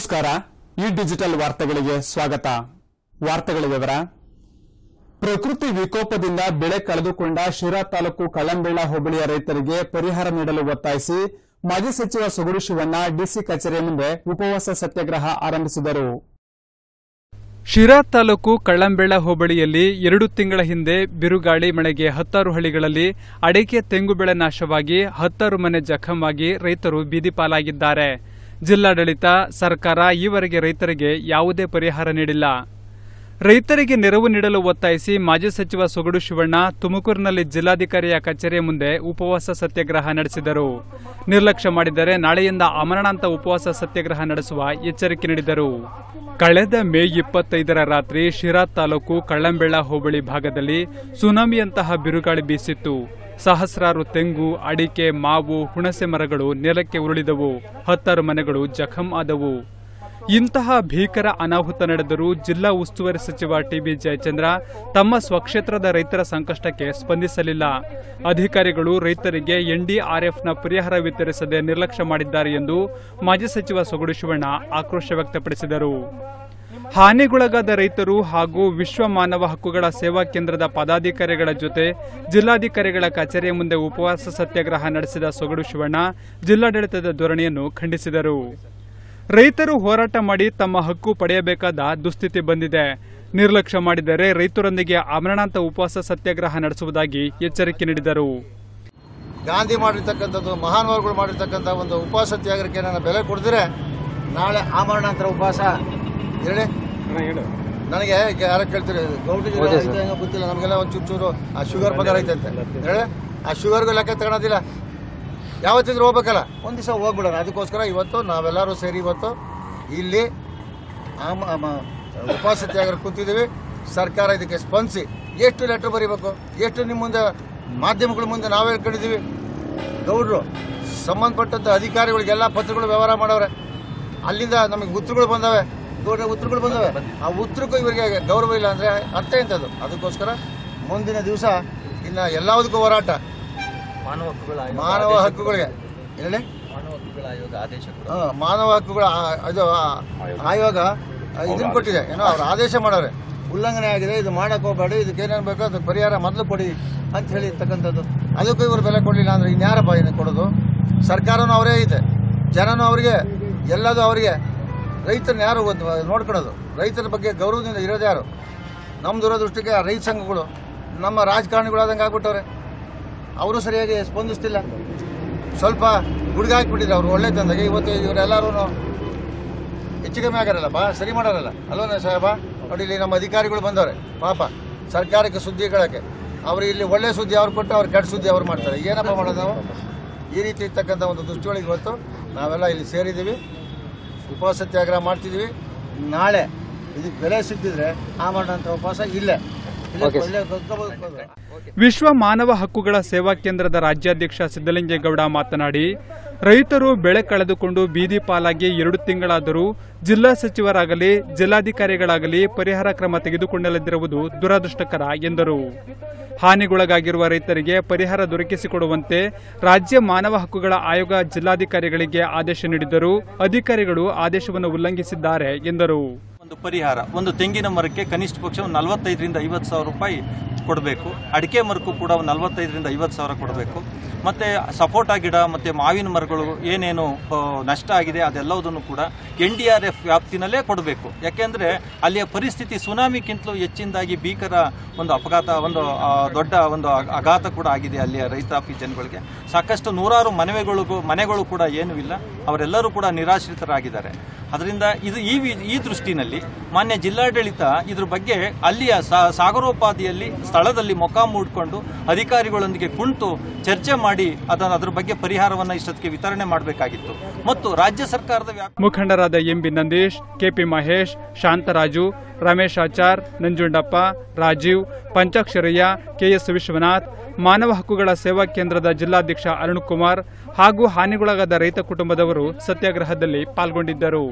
ನಮಸ್ಕಾರ ಈ ಡಿಜಿಟಲ್ ವಾರ್ತೆಗಳಿಗೆ ಸ್ವಾಗತ ವಾರ್ತೆಗಳ ವಿವರ ಪ್ರಕೃತಿ ವಿಕೋಪದಿಂದ ಬೆಳೆ ಕಳೆದುಕೊಂಡ ಶಿರಾ ತಾಲೂಕು ಕಳ್ಳಂಬೆಳ್ಳ ಹೋಬಳಿಯ ರೈತರಿಗೆ ಪರಿಹಾರ ನೀಡಲು ಒತ್ತಾಯಿಸಿ ಮಾಜಿ ಸಚಿವ ಸೊಗಡು ಶಿವಣ್ಣ ಡಿಸಿ ಕಚೇರಿ ಮುಂದೆ ಉಪವಾಸ ಸತ್ಯಾಗ್ರಹ ಆರಂಭಿಸಿದರು ಶಿರಾ ತಾಲೂಕು ಕಳ್ಳಂಬೆಳ ಹೋಬಳಿಯಲ್ಲಿ ಎರಡು ತಿಂಗಳ ಹಿಂದೆ ಬಿರುಗಾಳಿ ಮಳೆಗೆ ಹತ್ತಾರು ಹಳ್ಳಿಗಳಲ್ಲಿ ಅಡಿಕೆ ತೆಂಗು ಬೆಳೆ ನಾಶವಾಗಿ ಹತ್ತಾರು ಮನೆ ಜಖಮಾಗಿ ರೈತರು ಬೀದಿ ಪಾಲಾಗಿದ್ದಾರೆ ಜಿಲ್ಲಾಡಳಿತ ಸರ್ಕಾರ ಈವರೆಗೆ ರೈತರಿಗೆ ಯಾವುದೇ ಪರಿಹಾರ ನೀಡಿಲ್ಲ ರೈತರಿಗೆ ನೆರವು ನೀಡಲು ಒತ್ತಾಯಿಸಿ ಮಾಜಿ ಸಚಿವ ಸೊಗಡು ಶಿವಣ್ಣ ತುಮಕೂರಿನಲ್ಲಿ ಜಿಲ್ಲಾಧಿಕಾರಿಯ ಕಚೇರಿಯ ಮುಂದೆ ಉಪವಾಸ ಸತ್ಯಾಗ್ರಹ ನಡೆಸಿದರು ನಿರ್ಲಕ್ಷ್ಯ ಮಾಡಿದರೆ ನಾಳೆಯಿಂದ ಅಮರಣಾಂತ ಉಪವಾಸ ಸತ್ಯಾಗ್ರಹ ನಡೆಸುವ ಎಚ್ಚರಿಕೆ ನೀಡಿದರು ಕಳೆದ ಮೇ ಇಪ್ಪತ್ತೈದರ ರಾತ್ರಿ ಶಿರಾ ತಾಲೂಕು ಕಳ್ಳಂಬೆಳ್ಳ ಹೋಬಳಿ ಭಾಗದಲ್ಲಿ ಸುನಾಮಿಯಂತಹ ಬಿರುಗಾಳಿ ಬೀಸಿತ್ತು ಸಹಸ್ರಾರು ತೆಂಗು ಅಡಿಕೆ ಮಾವು ಹುಣಸೆ ಮರಗಳು ನೆಲಕ್ಕೆ ಉರುಳಿದವು ಹತ್ತಾರು ಮನೆಗಳು ಜಖಂ ಆದವು ಇಂತಹ ಭೀಕರ ಅನಾಹುತ ನಡೆದರೂ ಜಿಲ್ಲಾ ಉಸ್ತುವಾರಿ ಸಚಿವ ಟಿಬಿ ಜಯಚಂದ್ರ ತಮ್ಮ ಸ್ವಕ್ಷೇತ್ರದ ರೈತರ ಸಂಕಷ್ಟಕ್ಕೆ ಸ್ಪಂದಿಸಲಿಲ್ಲ ಅಧಿಕಾರಿಗಳು ರೈತರಿಗೆ ಎನ್ಡಿಆರ್ಎಫ್ನ ಪರಿಹಾರ ವಿತರಿಸದೆ ನಿರ್ಲಕ್ಷ್ಯ ಮಾಡಿದ್ದಾರೆ ಎಂದು ಮಾಜಿ ಸಚಿವ ಸೊಗಡು ಶಿವಣ್ಣ ಆಕ್ರೋಶ ವ್ಯಕ್ತಪಡಿಸಿದರು ಹಾನಿಗೊಳಗಾದ ರೈತರು ಹಾಗೂ ವಿಶ್ವ ಮಾನವ ಹಕ್ಕುಗಳ ಸೇವಾ ಕೇಂದ್ರದ ಪದಾಧಿಕಾರಿಗಳ ಜೊತೆ ಜಿಲ್ಲಾಧಿಕಾರಿಗಳ ಕಚೇರಿಯ ಮುಂದೆ ಉಪವಾಸ ಸತ್ಯಾಗ್ರಹ ನಡೆಸಿದ ಸೊಗಡು ಶಿವಣ್ಣ ಜಿಲ್ಲಾಡಳಿತದ ಧೋರಣೆಯನ್ನು ಖಂಡಿಸಿದರು ರೈತರು ಹೋರಾಟ ಮಾಡಿ ತಮ್ಮ ಹಕ್ಕು ಪಡೆಯಬೇಕಾದ ದುಸ್ಥಿತಿ ಬಂದಿದೆ ನಿರ್ಲಕ್ಷ್ಯ ಮಾಡಿದರೆ ರೈತರೊಂದಿಗೆ ಆಮರಣಾಂತ ಉಪವಾಸ ಸತ್ಯಾಗ್ರಹ ನಡೆಸುವುದಾಗಿ ಎಚ್ಚರಿಕೆ ನೀಡಿದರು ಗಾಂಧಿ ಮಾಡಿರ್ತಕ್ಕಂಥದ್ದು ಮಹಾನುಭಾವಗಳು ಮಾಡಿರ್ತಕ್ಕಂಥ ಒಂದು ಉಪವಾಸ ಸತ್ಯಾಗ್ರಹಕ್ಕೆ ನಾನು ಬೆಲೆ ಕೊಡಿದ್ರೆ ನಾಳೆ ಆಮರಣಾಂತರ ಉಪವಾಸ ಹೇಳಿ ನನಗೆ ಈಗ ಯಾರೋ ಕೇಳ್ತೀರಿ ಗೌಡಿಗೆ ಹೆಂಗೋ ಗೊತ್ತಿಲ್ಲ ನಮಗೆಲ್ಲ ಒಂದು ಚೂರು ಚೂರು ಆ ಶುಗರ್ ಪಗಾರ ಐತೆ ಅಂತ ಹೇಳಿ ಆ ಶುಗರ್ಗೂ ಲೆಕ್ಕ ತಗೊಳೋದಿಲ್ಲ ಯಾವತ್ತಿದ್ರು ಹೋಗ್ಬೇಕಲ್ಲ ಒಂದು ದಿವಸ ಹೋಗ್ಬಿಡೋಣ ಅದಕ್ಕೋಸ್ಕರ ಇವತ್ತು ನಾವೆಲ್ಲರೂ ಸೇರಿ ಇವತ್ತು ಇಲ್ಲಿ ಆಮ ಆಮ- ಉಪವಾಸ ಸತ್ಯಾಗ್ರಹ ಕೂತಿದ್ದೀವಿ ಸರ್ಕಾರ ಇದಕ್ಕೆ ಸ್ಪಂದಿಸಿ ಎಷ್ಟು ಲೆಟರ್ ಬರೀಬೇಕು ಎಷ್ಟು ನಿಮ್ಮ ಮುಂದೆ ಮಾಧ್ಯಮಗಳ ಮುಂದೆ ನಾವು ಹೇಳ್ಕೊಂಡಿದ್ದೀವಿ ಗೌಡ್ರು ಸಂಬಂಧಪಟ್ಟಂತ ಅಧಿಕಾರಿಗಳಿಗೆಲ್ಲ ಪತ್ರಗಳು ವ್ಯವಹಾರ ಮಾಡವ್ರೆ ಅಲ್ಲಿಂದ ನಮಗೆ ಉತ್ತರಗಳು ಬಂದವೆ ಗೌಡ್ರ ಉತ್ತರಗಳು ಬಂದವೆ ಆ ಉತ್ತರಕ್ಕೂ ಇವರಿಗೆ ಗೌರವ ಇಲ್ಲ ಅಂದ್ರೆ ಅರ್ಥ ಎಂತದ್ದು ಅದಕ್ಕೋಸ್ಕರ ಮುಂದಿನ ದಿವಸ ಇನ್ನ ಎಲ್ಲದಕ್ಕೂ ಹೋರಾಟ ಮಾನವ ಹಕ್ಕುಗಳ ಆಯೋಗ ಮಾನವ ಆದೇಶ ಹಕ್ಕುಗಳಿಗೆ ಹೇಳಿ ಮಾನವ ಹಕ್ಕುಗಳ ಆಯೋಗ ಆದೇಶ ಕೂಡ ಹಾ, ಮಾನವ ಹಕ್ಕುಗಳ ಆ- ಇದು ಆ- ಆಯೋಗ ಇದನ್ನ ಕೊಟ್ಟಿದೆ ಏನೋ ಅವ್ರು ಆದೇಶ ಮಾಡವ್ರೆ ಉಲ್ಲಂಘನೆ ಆಗಿದೆ ಇದು ಮಾಡಕ್ ಹೋಗ್ಬೇಡಿ ಇದಕ್ಕೆ ಏನೇನು ಬೇಕೋ ಅದಕ್ಕೆ ಪರಿಹಾರ ಮೊದಲು ಕೊಡಿ ಅಂತ ಹೇಳಿ ಇರ್ತಕ್ಕಂಥದ್ದು ಅದಕ್ಕೂ ಇವರು ಬೆಲೆ ಕೊಡಲಿಲ್ಲ ಅಂದ್ರೆ ಇನ್ಯಾರಪ್ಪ ಇದನ್ನ ಕೊಡೋದು ಸರ್ಕಾರನೂ ಅವರೇ ಇದೆ ಜನನೂ ಅವರಿಗೆ ಎಲ್ಲದೂ ಅವರಿಗೆ ರೈತರನ್ನ ಯಾರು ಒಂದು ನೋಡ್ಕೊಳ್ಳೋದು ರೈತರ ಬಗ್ಗೆ ಗೌರವದಿಂದ ಇರೋದು ಯಾರು ನಮ್ಮ ದುರದೃಷ್ಟಕ್ಕೆ ಆ ರೈತ ಸಂಘಗಳು ನಮ್ಮ ರಾಜಕಾರಣಿಗಳಾದಂಗೆ ಆಗ್ಬಿಟ್ಟವ್ರೆ ಅವರು ಸರಿಯಾಗಿ ಸ್ಪಂದಿಸ್ತಿಲ್ಲ ಸ್ವಲ್ಪ ಹುಡುಗ ಹಾಕ್ಬಿಟ್ಟಿದ್ರು ಅವ್ರು ಒಳ್ಳೆ ತಂದಾಗ ಇವತ್ತು ಇವರೆಲ್ಲರೂ ಹೆಚ್ಚು ಕಮ್ಮಿ ಆಗ್ಯಾರಲ್ಲಪ್ಪ ಸರಿ ಮಾಡಾರಲ್ಲ ಅಲ್ವನ ಸಾಹೇಬ ನೋಡಿ ಇಲ್ಲಿ ನಮ್ಮ ಅಧಿಕಾರಿಗಳು ಬಂದವ್ರೆ ಪಾಪ ಸರ್ಕಾರಕ್ಕೆ ಸುದ್ದಿ ಕೇಳಕ್ಕೆ ಅವ್ರು ಇಲ್ಲಿ ಒಳ್ಳೆ ಸುದ್ದಿ ಅವ್ರು ಕೊಟ್ಟು ಅವ್ರು ಕೆಟ್ಟ ಸುದ್ದಿ ಅವ್ರು ಮಾಡ್ತಾರೆ ಏನಪ್ಪ ಮಾಡೋದು ನಾವು ಈ ರೀತಿ ಇರ್ತಕ್ಕಂಥ ಒಂದು ದೃಷ್ಟಿಯೊಳಗೆ ಇವತ್ತು ನಾವೆಲ್ಲ ಇಲ್ಲಿ ಸೇರಿದ್ದೀವಿ ಉಪವಾಸ ಸತ್ಯಾಗ್ರಹ ಮಾಡ್ತಿದ್ದೀವಿ ನಾಳೆ ಇದಕ್ಕೆ ಬೆಲೆ ಸಿಕ್ಕಿದ್ರೆ ಆ ಮಾಡೋಂಥ ಉಪವಾಸ ಇಲ್ಲೇ ಇಲ್ಲೇ ಒಳ್ಳೆ ಕರ್ಕೊಬೋದು. ವಿಶ್ವ ಮಾನವ ಹಕ್ಕುಗಳ ಸೇವಾ ಕೇಂದ್ರದ ರಾಜ್ಯಾಧ್ಯಕ್ಷ ಸಿದ್ದಲಿಂಗೇಗೌಡ ಮಾತನಾಡಿ ರೈತರು ಬೆಳೆ ಕಳೆದುಕೊಂಡು ಬೀದಿ ಪಾಲಾಗಿ ಎರಡು ತಿಂಗಳಾದರೂ ಜಿಲ್ಲಾ ಸಚಿವರಾಗಲಿ ಜಿಲ್ಲಾಧಿಕಾರಿಗಳಾಗಲಿ ಪರಿಹಾರ ಕ್ರಮ ತೆಗೆದುಕೊಳ್ಳದಿರುವುದು ದುರದೃಷ್ಟಕರ ಎಂದರು ಹಾನಿಗೊಳಗಾಗಿರುವ ರೈತರಿಗೆ ಪರಿಹಾರ ದೊರಕಿಸಿಕೊಡುವಂತೆ ರಾಜ್ಯ ಮಾನವ ಹಕ್ಕುಗಳ ಆಯೋಗ ಜಿಲ್ಲಾಧಿಕಾರಿಗಳಿಗೆ ಆದೇಶ ನೀಡಿದ್ದರೂ ಅಧಿಕಾರಿಗಳು ಆದೇಶವನ್ನು ಉಲ್ಲಂಘಿಸಿದ್ದಾರೆ ಎಂದರು ಒಂದು ಪರಿಹಾರ ಒಂದು ತೆಂಗಿನ ಮರಕ್ಕೆ ಕನಿಷ್ಠ ಪಕ್ಷ ಒಂದು ನಲವತ್ತೈದರಿಂದ ಐವತ್ತು ಸಾವಿರ ರೂಪಾಯಿ ಕೊಡಬೇಕು ಅಡಿಕೆ ಮರಕ್ಕೂ ಕೂಡ ಒಂದು ನಲವತ್ತೈದರಿಂದ ಐವತ್ತು ಸಾವಿರ ಕೊಡಬೇಕು ಮತ್ತು ಸಪೋಟಾ ಗಿಡ ಮತ್ತು ಮಾವಿನ ಮರಗಳು ಏನೇನು ಆ, ನಷ್ಟ ಆಗಿದೆ ಅದೆಲ್ಲವುದನ್ನು ಕೂಡ ಎನ್ ಡಿ ಆರ್ ಎಫ್ ವ್ಯಾಪ್ತಿನಲ್ಲೇ ಕೊಡಬೇಕು ಯಾಕೆಂದರೆ ಅಲ್ಲಿಯ ಪರಿಸ್ಥಿತಿ ಸುನಾಮಿಗಿಂತಲೂ ಹೆಚ್ಚಿನದಾಗಿ ಭೀಕರ ಒಂದು ಅಪಘಾತ ಒಂದು ಆ, ದೊಡ್ಡ ಒಂದು ಅ- ಆಘಾತ ಕೂಡ ಆಗಿದೆ ಅಲ್ಲಿಯ ರೈತಾಪಿ ಜನಗಳಿಗೆ ಸಾಕಷ್ಟು ನೂರಾರು ಮನೆಗಳು ಮನೆಗಳು ಕೂಡ ಏನೂ ಇಲ್ಲ ಅವರೆಲ್ಲರೂ ಕೂಡ ನಿರಾಶ್ರಿತರಾಗಿದ್ದಾರೆ ಅದರಿಂದ ಇದು ಈ ವಿ- ಈ ದೃಷ್ಟಿನಲ್ಲಿ ಮಾನ್ಯ ಜಿಲ್ಲಾಡಳಿತ ಇದ್ರ ಬಗ್ಗೆ ಅಲ್ಲಿಯ ಸಾ- ಸಾಗರೋಪಾದಿಯಲ್ಲಿ ಸ್ಥಳದಲ್ಲಿ ಮೊಕಾಂ ಹೂಡ್ಕೊಂಡು ಅಧಿಕಾರಿಗಳೊಂದಿಗೆ ಕುಳಿತು ಚರ್ಚೆ ಮಾಡಿ ಅದನ್ನು ಅದ್ರ ಬಗ್ಗೆ ಪರಿಹಾರವನ್ನು ಇಷ್ಟೊತ್ತಿಗೆ ವಿತರಣೆ ಮಾಡಬೇಕಾಗಿತ್ತು ಮತ್ತು ರಾಜ್ಯ ಸರ್ಕಾರದ ವ್ಯಾಪ್ತಿ ಮುಖಂಡರಾದ MB Nandish KP Mahesh Shantaraju Ramesh Achar Nanjundappa Rajeev Panchaksharayya KS Vishwanath ಮಾನವ ಹಕ್ಕುಗಳ ಸೇವಾ ಕೇಂದ್ರದ ಜಿಲ್ಲಾಧ್ಯಕ್ಷ ಅರುಣ್ ಕುಮಾರ್ ಹಾಗೂ ಹಾನಿಗೊಳಗಾದ ರೈತ ಕುಟುಂಬದವರು ಸತ್ಯಾಗ್ರಹದಲ್ಲಿ ಪಾಲ್ಗೊಂಡಿದ್ದರು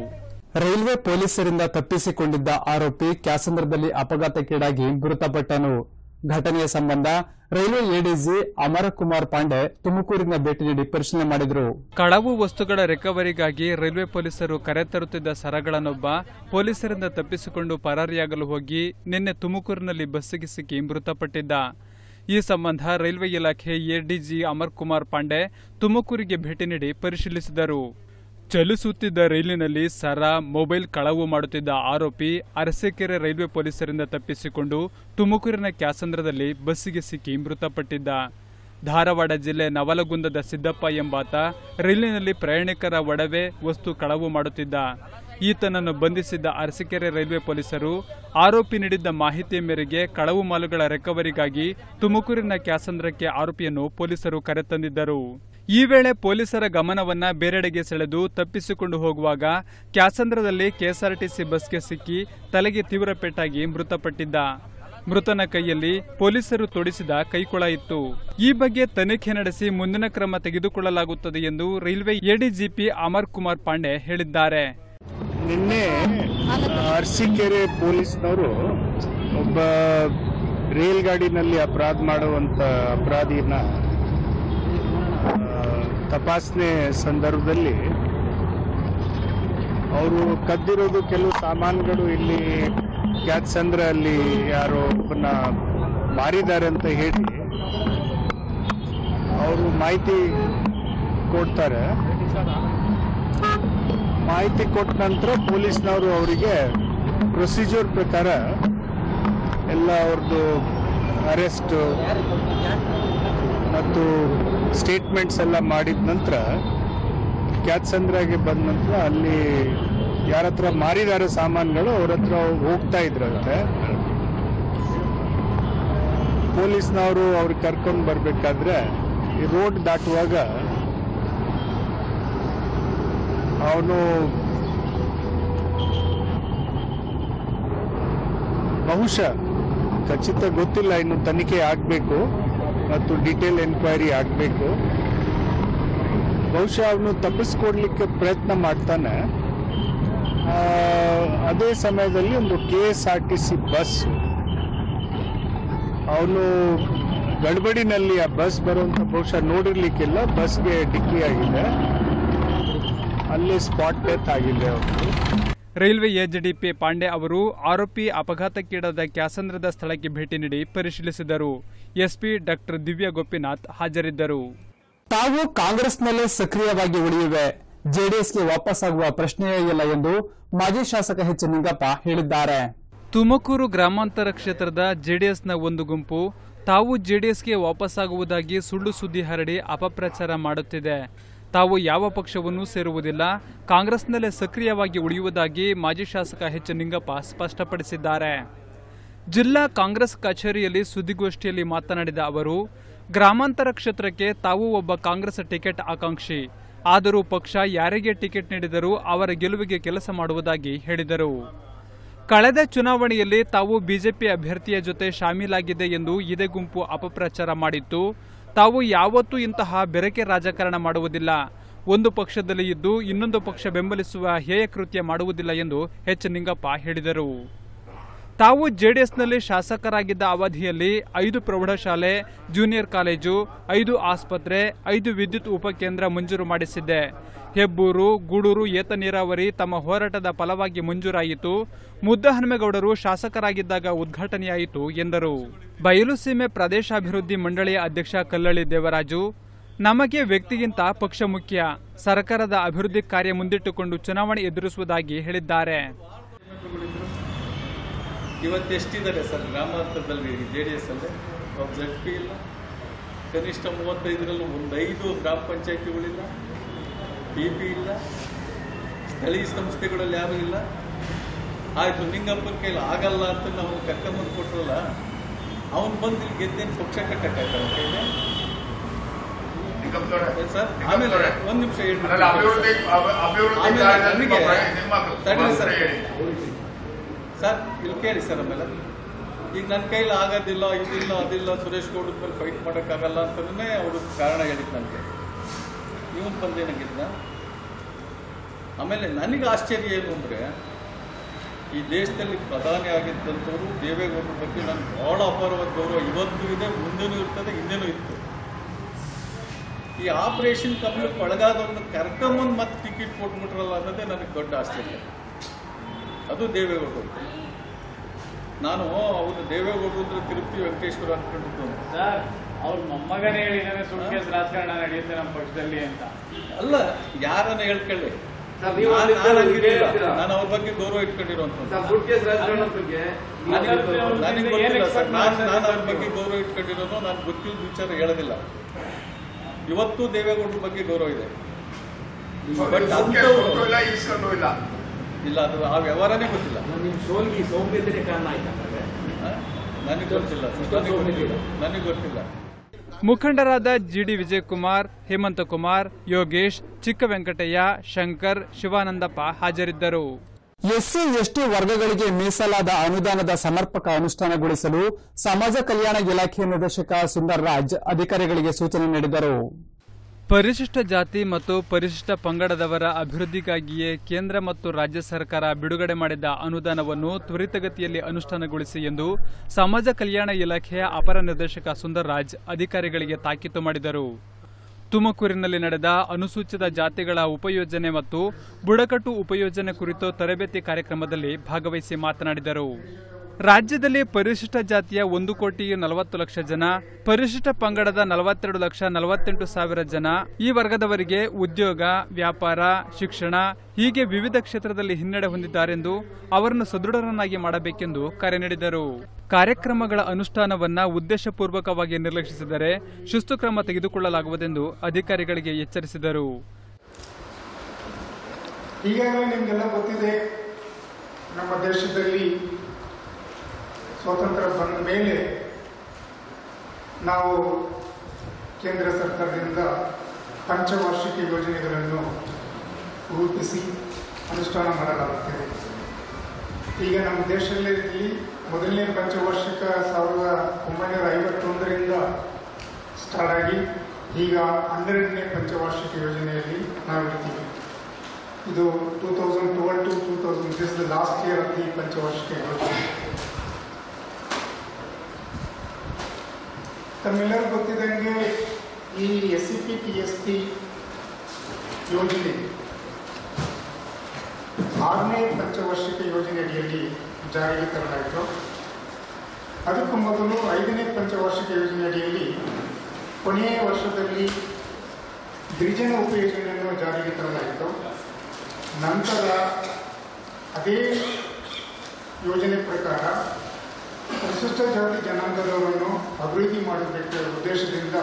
ರೈಲ್ವೆ ಪೊಲೀಸರಿಂದ ತಪ್ಪಿಸಿಕೊಂಡಿದ್ದ ಆರೋಪಿ ಕ್ಯಾಸಂದ್ರದಲ್ಲಿ ಅಪಘಾತಕ್ಕೀಡಾಗಿ ಮೃತಪಟ್ಟನು ಘಟನೆಯ ಸಂಬಂಧ ರೈಲ್ವೆ ಎಡಿಜಿ ಅಮರಕುಮಾರ್ ಪಾಂಡೆ ತುಮಕೂರಿನ ಭೇಟಿ ನೀಡಿ ಪರಿಶೀಲನೆ ಮಾಡಿದರು ಕಳವು ವಸ್ತುಗಳ ರಿಕವರಿಗಾಗಿ ರೈಲ್ವೆ ಪೊಲೀಸರು ಕರೆತರುತ್ತಿದ್ದ ಸರಗಳನ್ನೊಬ್ಬ ಪೊಲೀಸರಿಂದ ತಪ್ಪಿಸಿಕೊಂಡು ಪರಾರಿಯಾಗಲು ಹೋಗಿ ನಿನ್ನೆ ತುಮಕೂರಿನಲ್ಲಿ ಬಸ್ಸಿಗೆ ಸಿಕ್ಕಿ ಮೃತಪಟ್ಟಿದ್ದ ಈ ಸಂಬಂಧ ರೈಲ್ವೆ ಇಲಾಖೆ ಎಡಿಜಿ ಅಮರ್ ಕುಮಾರ್ ಪಾಂಡೆ ತುಮಕೂರಿಗೆ ಭೇಟಿ ನೀಡಿ ಪರಿಶೀಲಿಸಿದರು ಚಲಿಸುತ್ತಿದ್ದ ರೈಲಿನಲ್ಲಿ ಸರ ಮೊಬೈಲ್ ಕಳವು ಮಾಡುತ್ತಿದ್ದ ಆರೋಪಿ ಅರಸೀಕೆರೆ ರೈಲ್ವೆ ಪೊಲೀಸರಿಂದ ತಪ್ಪಿಸಿಕೊಂಡು ತುಮಕೂರಿನ ಕ್ಯಾಸಂದ್ರದಲ್ಲಿ ಬಸ್ಸಿಗೆ ಸಿಕ್ಕಿ ಮೃತಪಟ್ಟಿದ್ದ ಧಾರವಾಡ ಜಿಲ್ಲೆ ನವಲಗುಂದದ ಸಿದ್ದಪ್ಪ ಎಂಬಾತ ರೈಲಿನಲ್ಲಿ ಪ್ರಯಾಣಿಕರ ಒಡವೆ ವಸ್ತು ಕಳವು ಮಾಡುತ್ತಿದ್ದ ಈತನನ್ನು ಬಂಧಿಸಿದ್ದ ಅರಸೀಕೆರೆ ರೈಲ್ವೆ ಪೊಲೀಸರು ಆರೋಪಿ ನೀಡಿದ್ದ ಮಾಹಿತಿಯ ಮೇರೆಗೆ ಕಳವು ಮಾಲುಗಳ ರಿಕವರಿಗಾಗಿ ತುಮಕೂರಿನ ಕ್ಯಾಸಂದ್ರಕ್ಕೆ ಆರೋಪಿಯನ್ನು ಪೊಲೀಸರು ಕರೆತಂದಿದ್ದರು ಈ ವೇಳೆ ಪೊಲೀಸರ ಗಮನವನ್ನ ಬೇರೆಡೆಗೆ ಸೆಳೆದು ತಪ್ಪಿಸಿಕೊಂಡು ಹೋಗುವಾಗ ಕ್ಯಾಸಂದ್ರದಲ್ಲಿ ಕೆಎಸ್ಆರ್ಟಿಸಿ ಬಸ್ಗೆ ಸಿಕ್ಕಿ ತಲೆಗೆ ತೀವ್ರ ಪೆಟ್ಟಾಗಿ ಮೃತಪಟ್ಟಿದ್ದ ಮೃತನ ಕೈಯಲ್ಲಿ ಪೊಲೀಸರು ತೊಡಿಸಿದ ಕೈಕೊಳ ಇತ್ತು ಈ ಬಗ್ಗೆ ತನಿಖೆ ನಡೆಸಿ ಮುಂದಿನ ಕ್ರಮ ತೆಗೆದುಕೊಳ್ಳಲಾಗುತ್ತದೆ ಎಂದು ರೈಲ್ವೆ ಎಡಿಜಿಪಿ ಅಮರ್ ಕುಮಾರ್ ಪಾಂಡೆ ಹೇಳಿದ್ದಾರೆ ನಿನ್ನೆ ಅರಸೀಕೆರೆ ಪೊಲೀಸ್ನವರು ಒಬ್ಬ ರೈಲ್ ಗಾಡಿನಲ್ಲಿ ಅಪರಾಧ ಮಾಡುವಂತ ಅಪರಾಧಿನ ಆ, ತಪಾಸಣೆ ಸಂದರ್ಭದಲ್ಲಿ ಅವರು ಕದ್ದಿರೋದು ಕೆಲವು ಸಾಮಾನುಗಳು ಇಲ್ಲಿ ಕ್ಯಾತ್ಸಂದ್ರ ಅಲ್ಲಿ ಯಾರೋ ಒಬ್ಬನ ಮಾರಿದ್ದಾರೆ ಅಂತ ಹೇಳಿ ಅವರು ಮಾಹಿತಿ ಕೊಡ್ತಾರೆ ಮಾಹಿತಿ ಕೊಟ್ಟ ನಂತರ ಪೊಲೀಸ್ನವರು ಅವರಿಗೆ ಪ್ರೊಸೀಜರ್ ಪ್ರಕಾರ ಎಲ್ಲ ಅವ್ರದ್ದು ಅರೆಸ್ಟ್ ಮತ್ತು ಸ್ಟೇಟ್ಮೆಂಟ್ಸ್ ಎಲ್ಲ ಮಾಡಿದ ನಂತರ ಕ್ಯಾತ್ಸಂದ್ರಾಗೆ ಬಂದ ನಂತರ ಅಲ್ಲಿ ಯಾರ ಹತ್ರ ಮಾರಿದಾರೆ ಸಾಮಾನುಗಳು ಅವ್ರ ಹತ್ರ ಹೋಗ್ತಾ ಇದ್ರಂತೆ ಪೊಲೀಸ್ನವರು ಅವ್ರಿಗೆ ಕರ್ಕೊಂಡು ಬರ್ಬೇಕಾದ್ರೆ ಈ ರೋಡ್ ದಾಟುವಾಗ ಅವನು ಬಹುಶಃ ಖಚಿತ ಗೊತ್ತಿಲ್ಲ ಇನ್ನು ತನಿಖೆ ಆಗಬೇಕು ಮತ್ತು ಡೀಟೇಲ್ ಎನ್ಕ್ವೈರಿ ಆಗಬೇಕು ಬಹುಶಃ ಅವನು ತಪ್ಪಿಸ್ಕೊಡ್ಲಿಕ್ಕೆ ಪ್ರಯತ್ನ ಮಾಡ್ತಾನೆ ಆ, ಅದೇ ಸಮಯದಲ್ಲಿ ಒಂದು K S R T C bus ಅವನು ಗಡ್ಬಡಿನಲ್ಲಿ ಆ ಬಸ್ ಬರುವಂತ ಬಹುಶಃ ನೋಡಿರ್ಲಿಕ್ಕಿಲ್ಲ ಬಸ್ಗೆ ಡಿಕ್ಕಿ ಆಗಿದೆ ಅಲ್ಲಿ ಸ್ಪಾಟ್ ಡೆತ್ ಆಗಿದೆ ಅವನು ರೈಲ್ವೆ ಎಜಿಡಿಪಿ ಪಾಂಡೆ ಅವರು ಆರೋಪಿ ಅಪಘಾತಕ್ಕೀಡಾದ ಕ್ಯಾಸಂದ್ರದ ಸ್ಥಳಕ್ಕೆ ಭೇಟಿ ನೀಡಿ ಪರಿಶೀಲಿಸಿದರು ಎಸ್ಪಿ ಡಾಕ್ಟರ್ ದಿವ್ಯಾ ಗೋಪಿನಾಥ್ ಹಾಜರಿದ್ದರು ತಾವು ಕಾಂಗ್ರೆಸ್ನಲ್ಲೇ ಸಕ್ರಿಯವಾಗಿ ಉಳಿಯುವೆ ಜೆಡಿಎಸ್ಗೆ ವಾಪಸ್ಸಾಗುವ ಪ್ರಶ್ನೆಯೇ ಇಲ್ಲ ಎಂದು ಮಾಜಿ ಶಾಸಕ ಎಚ್ ನಿಂಗಪ್ಪ ಹೇಳಿದ್ದಾರೆ ತುಮಕೂರು ಗ್ರಾಮಾಂತರ ಕ್ಷೇತ್ರದ ಜೆಡಿಎಸ್ನ ಒಂದು ಗುಂಪು ತಾವು ಜೆಡಿಎಸ್ಗೆ ವಾಪಸ್ಸಾಗುವುದಾಗಿ ಸುಳ್ಳು ಸುದ್ದಿ ಹರಡಿ ಅಪಪ್ರಚಾರ ಮಾಡುತ್ತಿದೆ ತಾವು ಯಾವ ಪಕ್ಷವನ್ನೂ ಸೇರುವುದಿಲ್ಲ ಕಾಂಗ್ರೆಸ್ನಲ್ಲೇ ಸಕ್ರಿಯವಾಗಿ ಉಳಿಯುವುದಾಗಿ ಮಾಜಿ ಶಾಸಕ ಎಚ್ ನಿಂಗಪ್ಪ ಸ್ಪಷ್ಟಪಡಿಸಿದ್ದಾರೆ ಜಿಲ್ಲಾ ಕಾಂಗ್ರೆಸ್ ಕಚೇರಿಯಲ್ಲಿ ಸುದ್ದಿಗೋಷ್ಠಿಯಲ್ಲಿ ಮಾತನಾಡಿದ ಅವರು ಗ್ರಾಮಾಂತರ ಕ್ಷೇತ್ರಕ್ಕೆ ತಾವು ಒಬ್ಬ ಕಾಂಗ್ರೆಸ್ ಟಿಕೆಟ್ ಆಕಾಂಕ್ಷಿ ಆದರೂ ಪಕ್ಷ ಯಾರಿಗೆ ಟಿಕೆಟ್ ನೀಡಿದರೂ ಅವರ ಗೆಲುವಿಗೆ ಕೆಲಸ ಮಾಡುವುದಾಗಿ ಹೇಳಿದರು ಕಳೆದ ಚುನಾವಣೆಯಲ್ಲಿ ತಾವು ಬಿಜೆಪಿ ಅಭ್ಯರ್ಥಿಯ ಜೊತೆ ಶಾಮೀಲಾಗಿದೆ ಎಂದು ಇದೇ ಗುಂಪು ಅಪಪ್ರಚಾರ ಮಾಡಿತ್ತು ತಾವು ಯಾವತ್ತೂ ಇಂತಹ ಬೆರಕೆ ರಾಜಕಾರಣ ಮಾಡುವುದಿಲ್ಲ ಒಂದು ಪಕ್ಷದಲ್ಲಿ ಇದ್ದು ಇನ್ನೊಂದು ಪಕ್ಷ ಬೆಂಬಲಿಸುವ ಹೇಯ ಕೃತ್ಯ ಮಾಡುವುದಿಲ್ಲ ಎಂದು ಎಚ್ ನಿಂಗಪ್ಪ ಹೇಳಿದರು ತಾವು ಜೆಡಿಎಸ್ನಲ್ಲಿ ಶಾಸಕರಾಗಿದ್ದ ಅವಧಿಯಲ್ಲಿ ಐದು ಪ್ರೌಢಶಾಲೆ ಜೂನಿಯರ್ ಕಾಲೇಜು ಐದು ಆಸ್ಪತ್ರೆ ಐದು ವಿದ್ಯುತ್ ಉಪಕೇಂದ್ರ ಮಂಜೂರು ಮಾಡಿಸಿದ್ದೆ ಹೆಬ್ಬೂರು ಗೂಡೂರು ಏತ ನೀರಾವರಿ ತಮ್ಮ ಹೋರಾಟದ ಫಲವಾಗಿ ಮಂಜೂರಾಯಿತು ಮುದ್ದಹನುಮೇಗೌಡರು ಶಾಸಕರಾಗಿದ್ದಾಗ ಉದ್ಘಾಟನೆಯಾಯಿತು ಎಂದರು ಬಯಲುಸೀಮೆ ಪ್ರದೇಶಾಭಿವೃದ್ಧಿ ಮಂಡಳಿಯ ಅಧ್ಯಕ್ಷ ಕಲ್ಲಳ್ಳಿ ದೇವರಾಜು ನಮಗೆ ವ್ಯಕ್ತಿಗಿಂತ ಪಕ್ಷ ಮುಖ್ಯ ಸರ್ಕಾರದ ಅಭಿವೃದ್ಧಿ ಕಾರ್ಯ ಮುಂದಿಟ್ಟುಕೊಂಡು ಚುನಾವಣೆ ಎದುರಿಸುವುದಾಗಿ ಹೇಳಿದ್ದಾರೆ ಇವತ್ತು ಎಷ್ಟಿದ್ದಾರೆ ಸರ್ ಗ್ರಾಮಾಂತರದಲ್ಲಿ ಜೆ ಡಿ ಎಸ್ ಅಲ್ಲಿ ಒಬ್ಬ ಜಡ್ ಪಿ ಇಲ್ಲ ಕನಿಷ್ಠ ಮೂವತ್ತೈದರಲ್ಲೂ ಒಂದು ಐದು ಗ್ರಾಮ ಪಂಚಾಯತಿಗಳಿಲ್ಲ ಪಿ ಪಿ ಇಲ್ಲ ಸ್ಥಳೀಯ ಸಂಸ್ಥೆಗಳಲ್ಲಿ ಯಾರೂ ಇಲ್ಲ ಆಯ್ತು ನಿಂಗಪ್ಪನ ಕೈಲಿ ಆಗಲ್ಲ ಅಂತ ನಾವು ಕರ್ಕೊಂಬಂದು ಕೊಟ್ರಲ್ಲ ಅವನು ಬಂದು ಇಲ್ಲಿ ಗೆದ್ದೇನು ಪಕ್ಷ ಕಟ್ಟಕ್ಕಾಯ್ತು ಅವನ ಕೈಲಿ ಏನ್ ಸರ್ ಆಮೇಲೆ ಒಂದು ನಿಮಿಷ ಅಲ್ಲ, ಅಭಿವೃದ್ಧಿ ಅಭಿ- ಅಭಿವೃದ್ಧಿ ಆಮೇಲೆ ಕಾರ್ಯದಲ್ಲಿ ನನಗೆ ಪಾಪ ನಿಮ್ಮ ತಡೀರಿ ಸರ್ ಹೇಳಿ. ಸರ್ ಇಲ್ಲಿ ಕೇಳಿ ಸರ್ ಆಮೇಲೆ ಈಗ ನನ್ನ ಕೈಲಿ ಆಗೋದಿಲ್ಲ ಇದಿಲ್ಲ ಅದಿಲ್ಲ ಸುರೇಶ್ ಗೌಡ್ರ ಮೇಲೆ ಫೈಟ್ ಮಾಡೋಕ್ಕಾಗಲ್ಲ ಅಂತಲೇ ಅವರು ಕಾರಣ ಹೇಳಿದ್ದು ನನಗೆ ಇವನ್ ಬಂದೇನಾಗಿದ್ದ ಆಮೇಲೆ ನನಗೆ ಆಶ್ಚರ್ಯ ಏನು ಅಂದರೆ ಈ ದೇಶದಲ್ಲಿ ಪ್ರಧಾನಿ ಆಗಿದ್ದಂಥವ್ರು ದೇವೇಗೌಡರ ಬಗ್ಗೆ ನನಗೆ ಬಹಳ ಅಪಾರವಾದ ಗೌರವ ಇವತ್ತು ಇದೆ ಮುಂದೆನೂ ಇರ್ತದೆ ಹಿಂದೆನೂ ಇತ್ತು ಈ ಆಪರೇಷನ್ ಕಮಲಕ್ಕೆ ಒಳಗಾದವ್ರನ್ನ ಕರ್ಕೊಂಬಂದು ಮತ್ತೆ ಟಿಕೆಟ್ ಕೊಟ್ಬಿಟ್ರಲ್ಲ ಅನ್ನೋದೇ ನನಗೆ ದೊಡ್ಡ ಆಶ್ಚರ್ಯ ಅದು ದೇವೇಗೌಡರು ನಾನು ಅವರು ದೇವೇಗೌಡರು ಅಂದ್ರೆ ತಿರುಪತಿ ವೆಂಕಟೇಶ್ವರ ಅನ್ಕೊಂಡಿದ್ದು ಸರ್ ಅವ್ರ ಮೊಮ್ಮಗನೇ ಹೇಳಿದಾನೆ ಸುಟ್ಕೇಸ್ ರಾಜಕಾರಣ ನಡೆಯುತ್ತೆ ನಮ್ಮ ಪಕ್ಷದಲ್ಲಿ ಅಂತ ಅಲ್ಲ ಯಾರನ್ನ ಹೇಳ್ಕೊಳ್ಳಿ ಸರ್, ನೀವು ನಾನ್- ಅಲ್ಲಿದ್ದ ನಾನ್ ಇದೇ ಹಂಗಿರ್ಲಿಲ್ಲ. ಹೇಳ್ತೀರಾ? ನಾನು ಅವ್ರ ಬಗ್ಗೆ ಗೌರವ ಇಟ್ಕೊಂಡಿರುವಂತ ಸುಟ್ಕೇಸ್ ರಾಜಕಾರಣ ಬಗ್ಗೆ ನನಗೆ ನನಗೆ ಗೊತ್ತಿಲ್ಲ ಸರ್ ನಾನು ನಾನು ಅವ್ರ ಬಗ್ಗೆ ನೀವು ಗೌರವ ಇಟ್ಕೊಂಡಿರೋನು ನಾನು ಗೊತ್ತಿಲ್ಲ ವಿಚಾರ ಹೇಳೋದಿಲ್ಲ ಇವತ್ತು ದೇವೇಗೌಡರ ಬಗ್ಗೆ ಗೌರವ ಇದೆ ಬಟ್ ಸುಮ್ಕೆ ಅಂಥವ್ರು ಕೊಟ್ಟು ಇಲ್ಲ ಇಸ್ಕೊಂಡು ಇಲ್ಲ ಇಲ್ಲ ಅದು ಆ ವ್ಯವಹಾರನೇ ಗೊತ್ತಿಲ್ಲ ನಿಮ್ ಸೋಲ್ಗಿ ಸೌಮ್ಯತೆಗೆ ಕಾರಣ ಆಯ್ತಾ ಆ? ನನಗೆ ಗೊತ್ತಿಲ್ಲ ಸರ್ ನನಗೆ ಗೊತ್ತಿಲ್ಲ ನನಗೆ ಗೊತ್ತಿಲ್ಲ ಮುಖಂಡರಾದ ಜಿಡಿ ವಿಜಯಕುಮಾರ್ ಹೇಮಂತ ಕುಮಾರ್ ಯೋಗೇಶ್ ಚಿಕ್ಕ ವೆಂಕಟಯ್ಯ ಶಂಕರ್ ಶಿವಾನಂದಪ್ಪ ಹಾಜರಿದ್ದರು ಎಸ್ಸಿ ಎಸ್ಟಿ ವರ್ಗಗಳಿಗೆ ಮೀಸಲಾದ ಅನುದಾನದ ಸಮರ್ಪಕ ಅನುಷ್ಠಾನಗೊಳಿಸಲು ಸಮಾಜ ಕಲ್ಯಾಣ ಇಲಾಖೆ ನಿರ್ದೇಶಕ ಸುಂದರ್ ರಾಜ್ ಅಧಿಕಾರಿಗಳಿಗೆ ಸೂಚನೆ ನೀಡಿದರು ಪರಿಶಿಷ್ಟ ಜಾತಿ ಮತ್ತು ಪರಿಶಿಷ್ಟ ಪಂಗಡದವರ ಅಭಿವೃದ್ಧಿಗಾಗಿಯೇ ಕೇಂದ್ರ ಮತ್ತು ರಾಜ್ಯ ಸರ್ಕಾರ ಬಿಡುಗಡೆ ಮಾಡಿದ ಅನುದಾನವನ್ನು ತ್ವರಿತಗತಿಯಲ್ಲಿ ಅನುಷ್ಠಾನಗೊಳಿಸಿ ಎಂದು ಸಮಾಜ ಕಲ್ಯಾಣ ಇಲಾಖೆಯ ಅಪರ ನಿರ್ದೇಶಕ ಸುಂದರ್ ರಾಜ್ ಅಧಿಕಾರಿಗಳಿಗೆ ತಾಕೀತು ಮಾಡಿದರು ತುಮಕೂರಿನಲ್ಲಿ ನಡೆದ ಅನುಸೂಚಿತ ಜಾತಿಗಳ ಉಪಯೋಜನೆ ಮತ್ತು ಬುಡಕಟ್ಟು ಉಪಯೋಜನೆ ಕುರಿತು ತರಬೇತಿ ಕಾರ್ಯಕ್ರಮದಲ್ಲಿ ಭಾಗವಹಿಸಿ ಮಾತನಾಡಿದರು ರಾಜ್ಯದಲ್ಲಿ ಪರಿಶಿಷ್ಟ ಜಾತಿಯ ಒಂದು ಕೋಟಿ ನಲವತ್ತು ಲಕ್ಷ ಜನ ಪರಿಶಿಷ್ಟ ಪಂಗಡದ ನಲವತ್ತೆರಡು ಲಕ್ಷ ನಲವತ್ತೆಂಟು ಸಾವಿರ ಜನ ಈ ವರ್ಗದವರಿಗೆ ಉದ್ಯೋಗ ವ್ಯಾಪಾರ ಶಿಕ್ಷಣ ಹೀಗೆ ವಿವಿಧ ಕ್ಷೇತ್ರದಲ್ಲಿ ಹಿನ್ನಡೆ ಹೊಂದಿದ್ದಾರೆಂದು ಅವರನ್ನು ಸದೃಢರನ್ನಾಗಿ ಮಾಡಬೇಕೆಂದು ಕರೆ ನೀಡಿದರು ಕಾರ್ಯಕ್ರಮಗಳ ಅನುಷ್ಠಾನವನ್ನ ಉದ್ದೇಶಪೂರ್ವಕವಾಗಿ ನಿರ್ಲಕ್ಷಿಸಿದರೆ ಶಿಸ್ತು ಕ್ರಮ ತೆಗೆದುಕೊಳ್ಳಲಾಗುವುದೆಂದು ಅಧಿಕಾರಿಗಳಿಗೆ ಎಚ್ಚರಿಸಿದರು ಈಗಾಗಲೇ ನಿಮಗೆಲ್ಲ ಗೊತ್ತಿದೆ ನಮ್ಮ ದೇಶದಲ್ಲಿ ಸ್ವಾತಂತ್ರ್ಯ ಬಂದ ಮೇಲೆ ನಾವು ಕೇಂದ್ರ ಸರ್ಕಾರದಿಂದ ಪಂಚವಾರ್ಷಿಕ ಯೋಜನೆಗಳನ್ನು ರೂಪಿಸಿ ಅನುಷ್ಠಾನ ಮಾಡಲಾಗುತ್ತಿದೆ ಈಗ ನಮ್ಮ ದೇಶದಲ್ಲಿ ಮೊದಲನೇ ಪಂಚವಾರ್ಷಿಕ ಸಾವಿರದ ಒಂಬೈನೂರ ಐವತ್ತೊಂದರಿಂದ ಸ್ಟಾರ್ಟ್ ಆಗಿ ಈಗ ಹನ್ನೆರಡನೇ ಪಂಚವಾರ್ಷಿಕ ಯೋಜನೆಯಲ್ಲಿ ನಾವಿರ್ತೀವಿ ಇದು two thousand twelve to two thousand this the last year of the ಪಂಚವಾರ್ಷಿಕ ಯೋಜನೆ ತಮ್ಮೆಲ್ಲರಿಗೂ ಗೊತ್ತಿದ್ದಂಗೆ ಈ S C P T S P ಯೋಜನೆ ಆರನೇ ಪಂಚವಾರ್ಷಿಕ ಯೋಜನೆ ಅಡಿಯಲ್ಲಿ ಜಾರಿಗೆ ತರಲಾಯಿತು ಅದಕ್ಕೂ ಮೊದಲು ಐದನೇ ಪಂಚವಾರ್ಷಿಕ ಯೋಜನೆ ಅಡಿಯಲ್ಲಿ ಕೊನೆಯ ವರ್ಷದಲ್ಲಿ ಗಿರಿಜನ ಉಪಯೋಜನೆಯನ್ನು ಜಾರಿಗೆ ತರಲಾಯಿತು ನಂತರ ಅದೇ ಯೋಜನೆ ಪ್ರಕಾರ ಪರಿಶಿಷ್ಟ ಜಾತಿ ಜನಾಂಗದವರನ್ನು ಅಭಿವೃದ್ಧಿ ಮಾಡಬೇಕೆಂಬ ಉದ್ದೇಶದಿಂದ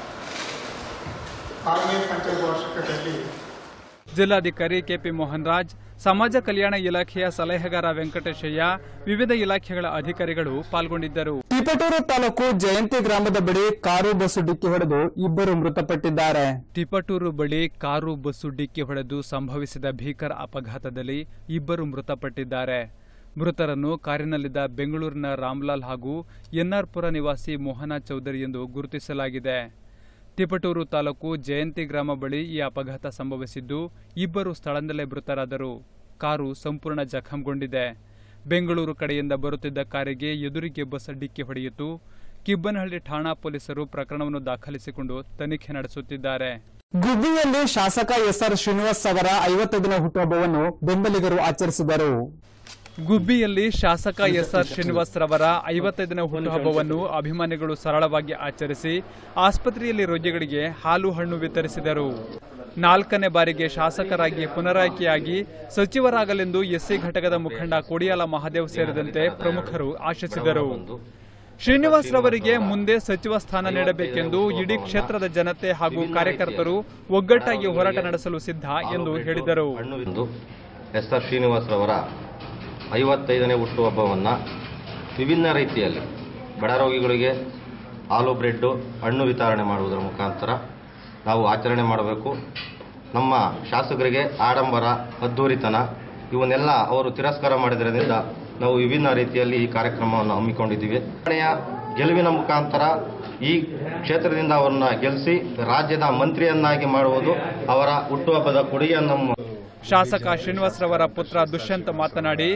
ಆರನೇ ಪಂಚವಾರ್ಷಿಕದಲ್ಲಿ ಜಿಲ್ಲಾಧಿಕಾರಿ ಕೆಪಿ ಮೋಹನ್ ರಾಜ್ ಸಮಾಜ ಕಲ್ಯಾಣ ಇಲಾಖೆಯ ಸಲಹೆಗಾರ ವೆಂಕಟೇಶಯ್ಯ ವಿವಿಧ ಇಲಾಖೆಗಳ ಅಧಿಕಾರಿಗಳು ಪಾಲ್ಗೊಂಡಿದ್ದರು ತಿಪಟೂರು ತಾಲೂಕು ಜಯಂತಿ ಗ್ರಾಮದ ಬಳಿ ಕಾರು ಬಸ್ಸು ಡಿಕ್ಕಿ ಹೊಡೆದು ಇಬ್ಬರು ಮೃತಪಟ್ಟಿದ್ದಾರೆ ತಿಪಟೂರು ಬಳಿ ಕಾರು ಬಸ್ಸು ಡಿಕ್ಕಿ ಹೊಡೆದು ಸಂಭವಿಸಿದ ಭೀಕರ ಅಪಘಾತದಲ್ಲಿ ಇಬ್ಬರು ಮೃತಪಟ್ಟಿದ್ದಾರೆ ಮೃತರನ್ನು ಕಾರಿನಲ್ಲಿದ್ದ ಬೆಂಗಳೂರಿನ ರಾಮ್ಲಾಲ್ ಹಾಗೂ ಎನ್ಆರ್ಪುರ ನಿವಾಸಿ ಮೋಹನ ಚೌಧರಿ ಎಂದು ಗುರುತಿಸಲಾಗಿದೆ ತಿಪಟೂರು ತಾಲೂಕು ಜಯಂತಿ ಗ್ರಾಮ ಬಳಿ ಈ ಅಪಘಾತ ಸಂಭವಿಸಿದ್ದು ಇಬ್ಬರು ಸ್ಥಳದಲ್ಲೇ ಮೃತರಾದರು ಕಾರು ಸಂಪೂರ್ಣ ಜಖಂಗೊಂಡಿದೆ ಬೆಂಗಳೂರು ಕಡೆಯಿಂದ ಬರುತ್ತಿದ್ದ ಕಾರಿಗೆ ಎದುರಿಗೆ ಬಸ್ ಡಿಕ್ಕಿ ಹೊಡೆಯಿತು ಕಿಬ್ಬನಹಳ್ಳಿ ಠಾಣಾ ಪೊಲೀಸರು ಪ್ರಕರಣವನ್ನು ದಾಖಲಿಸಿಕೊಂಡು ತನಿಖೆ ನಡೆಸುತ್ತಿದ್ದಾರೆ ಗುಬ್ಬಿಯಲ್ಲಿ ಶಾಸಕ ಎಸ್ಆರ್ ಶ್ರೀನಿವಾಸ್ ಅವರ ಐವತ್ತೈದನೇ ಹುಟ್ಟುಹಬ್ಬವನ್ನು ಬೆಂಬಲಿಗರು ಆಚರಿಸಿದರು ಗುಬ್ಬಿಯಲ್ಲಿ ಶಾಸಕ ಎಸ್ಆರ್ ಶ್ರೀನಿವಾಸ್ ರವರ ಐವತ್ತೈದನೇ ಹುಟ್ಟುಹಬ್ಬವನ್ನು ಅಭಿಮಾನಿಗಳು ಸರಳವಾಗಿ ಆಚರಿಸಿ ಆಸ್ಪತ್ರೆಯಲ್ಲಿ ರೋಗಿಗಳಿಗೆ ಹಾಲು ಹಣ್ಣು ವಿತರಿಸಿದರು ನಾಲ್ಕನೇ ಬಾರಿಗೆ ಶಾಸಕರಾಗಿ ಪುನರಾಯ್ಕೆಯಾಗಿ ಸಚಿವರಾಗಲೆಂದು ಎಸ್ಸಿ ಘಟಕದ ಮುಖಂಡ ಕೊಡಿಯಾಲ ಮಹಾದೇವ್ ಸೇರಿದಂತೆ ಪ್ರಮುಖರು ಆಶಿಸಿದರು ಶ್ರೀನಿವಾಸ್ ರವರಿಗೆ ಮುಂದೆ ಸಚಿವ ಸ್ಥಾನ ನೀಡಬೇಕೆಂದು ಇಡೀ ಕ್ಷೇತ್ರದ ಜನತೆ ಹಾಗೂ ಕಾರ್ಯಕರ್ತರು ಒಗ್ಗಟ್ಟಾಗಿ ಹೋರಾಟ ನಡೆಸಲು ಸಿದ್ಧ ಎಂದು ಹೇಳಿದರು ಇಂದು ಎಸ್ ಆರ್ ಶ್ರೀನಿವಾಸರವರ ಐವತ್ತೈದನೇ ಹುಟ್ಟುಹಬ್ಬವನ್ನು ವಿಭಿನ್ನ ರೀತಿಯಲ್ಲಿ ಬಡ ರೋಗಿಗಳಿಗೆ ಹಾಲು ಬ್ರೆಡ್ಡು ಹಣ್ಣು ವಿತರಣೆ ಮಾಡುವುದರ ಮುಖಾಂತರ ನಾವು ಆಚರಣೆ ಮಾಡಬೇಕು ನಮ್ಮ ಶಾಸಕರಿಗೆ ಆಡಂಬರ ಅದ್ದೂರಿತನ ಇವನ್ನೆಲ್ಲ ಅವರು ತಿರಸ್ಕಾರ ಮಾಡಿದ್ರಿಂದ ನಾವು ವಿಭಿನ್ನ ರೀತಿಯಲ್ಲಿ ಈ ಕಾರ್ಯಕ್ರಮವನ್ನು ಹಮ್ಮಿಕೊಂಡಿದ್ದೀವಿ ಚುನಾವಣೆಯ ಗೆಲುವಿನ ಮುಖಾಂತರ ಈ ಕ್ಷೇತ್ರದಿಂದ ಅವರನ್ನ ಗೆಲ್ಲಿಸಿ ರಾಜ್ಯದ ಮಂತ್ರಿಯನ್ನಾಗಿ ಮಾಡುವುದು ಅವರ ಹುಟ್ಟುಹಬ್ಬದ ಕೊಡುಗೆಯನ್ನು ಶಾಸಕ ಶ್ರೀನಿವಾಸ್ ರವರ ಪುತ್ರ ದುಷ್ಯಂತ್ ಮಾತನಾಡಿ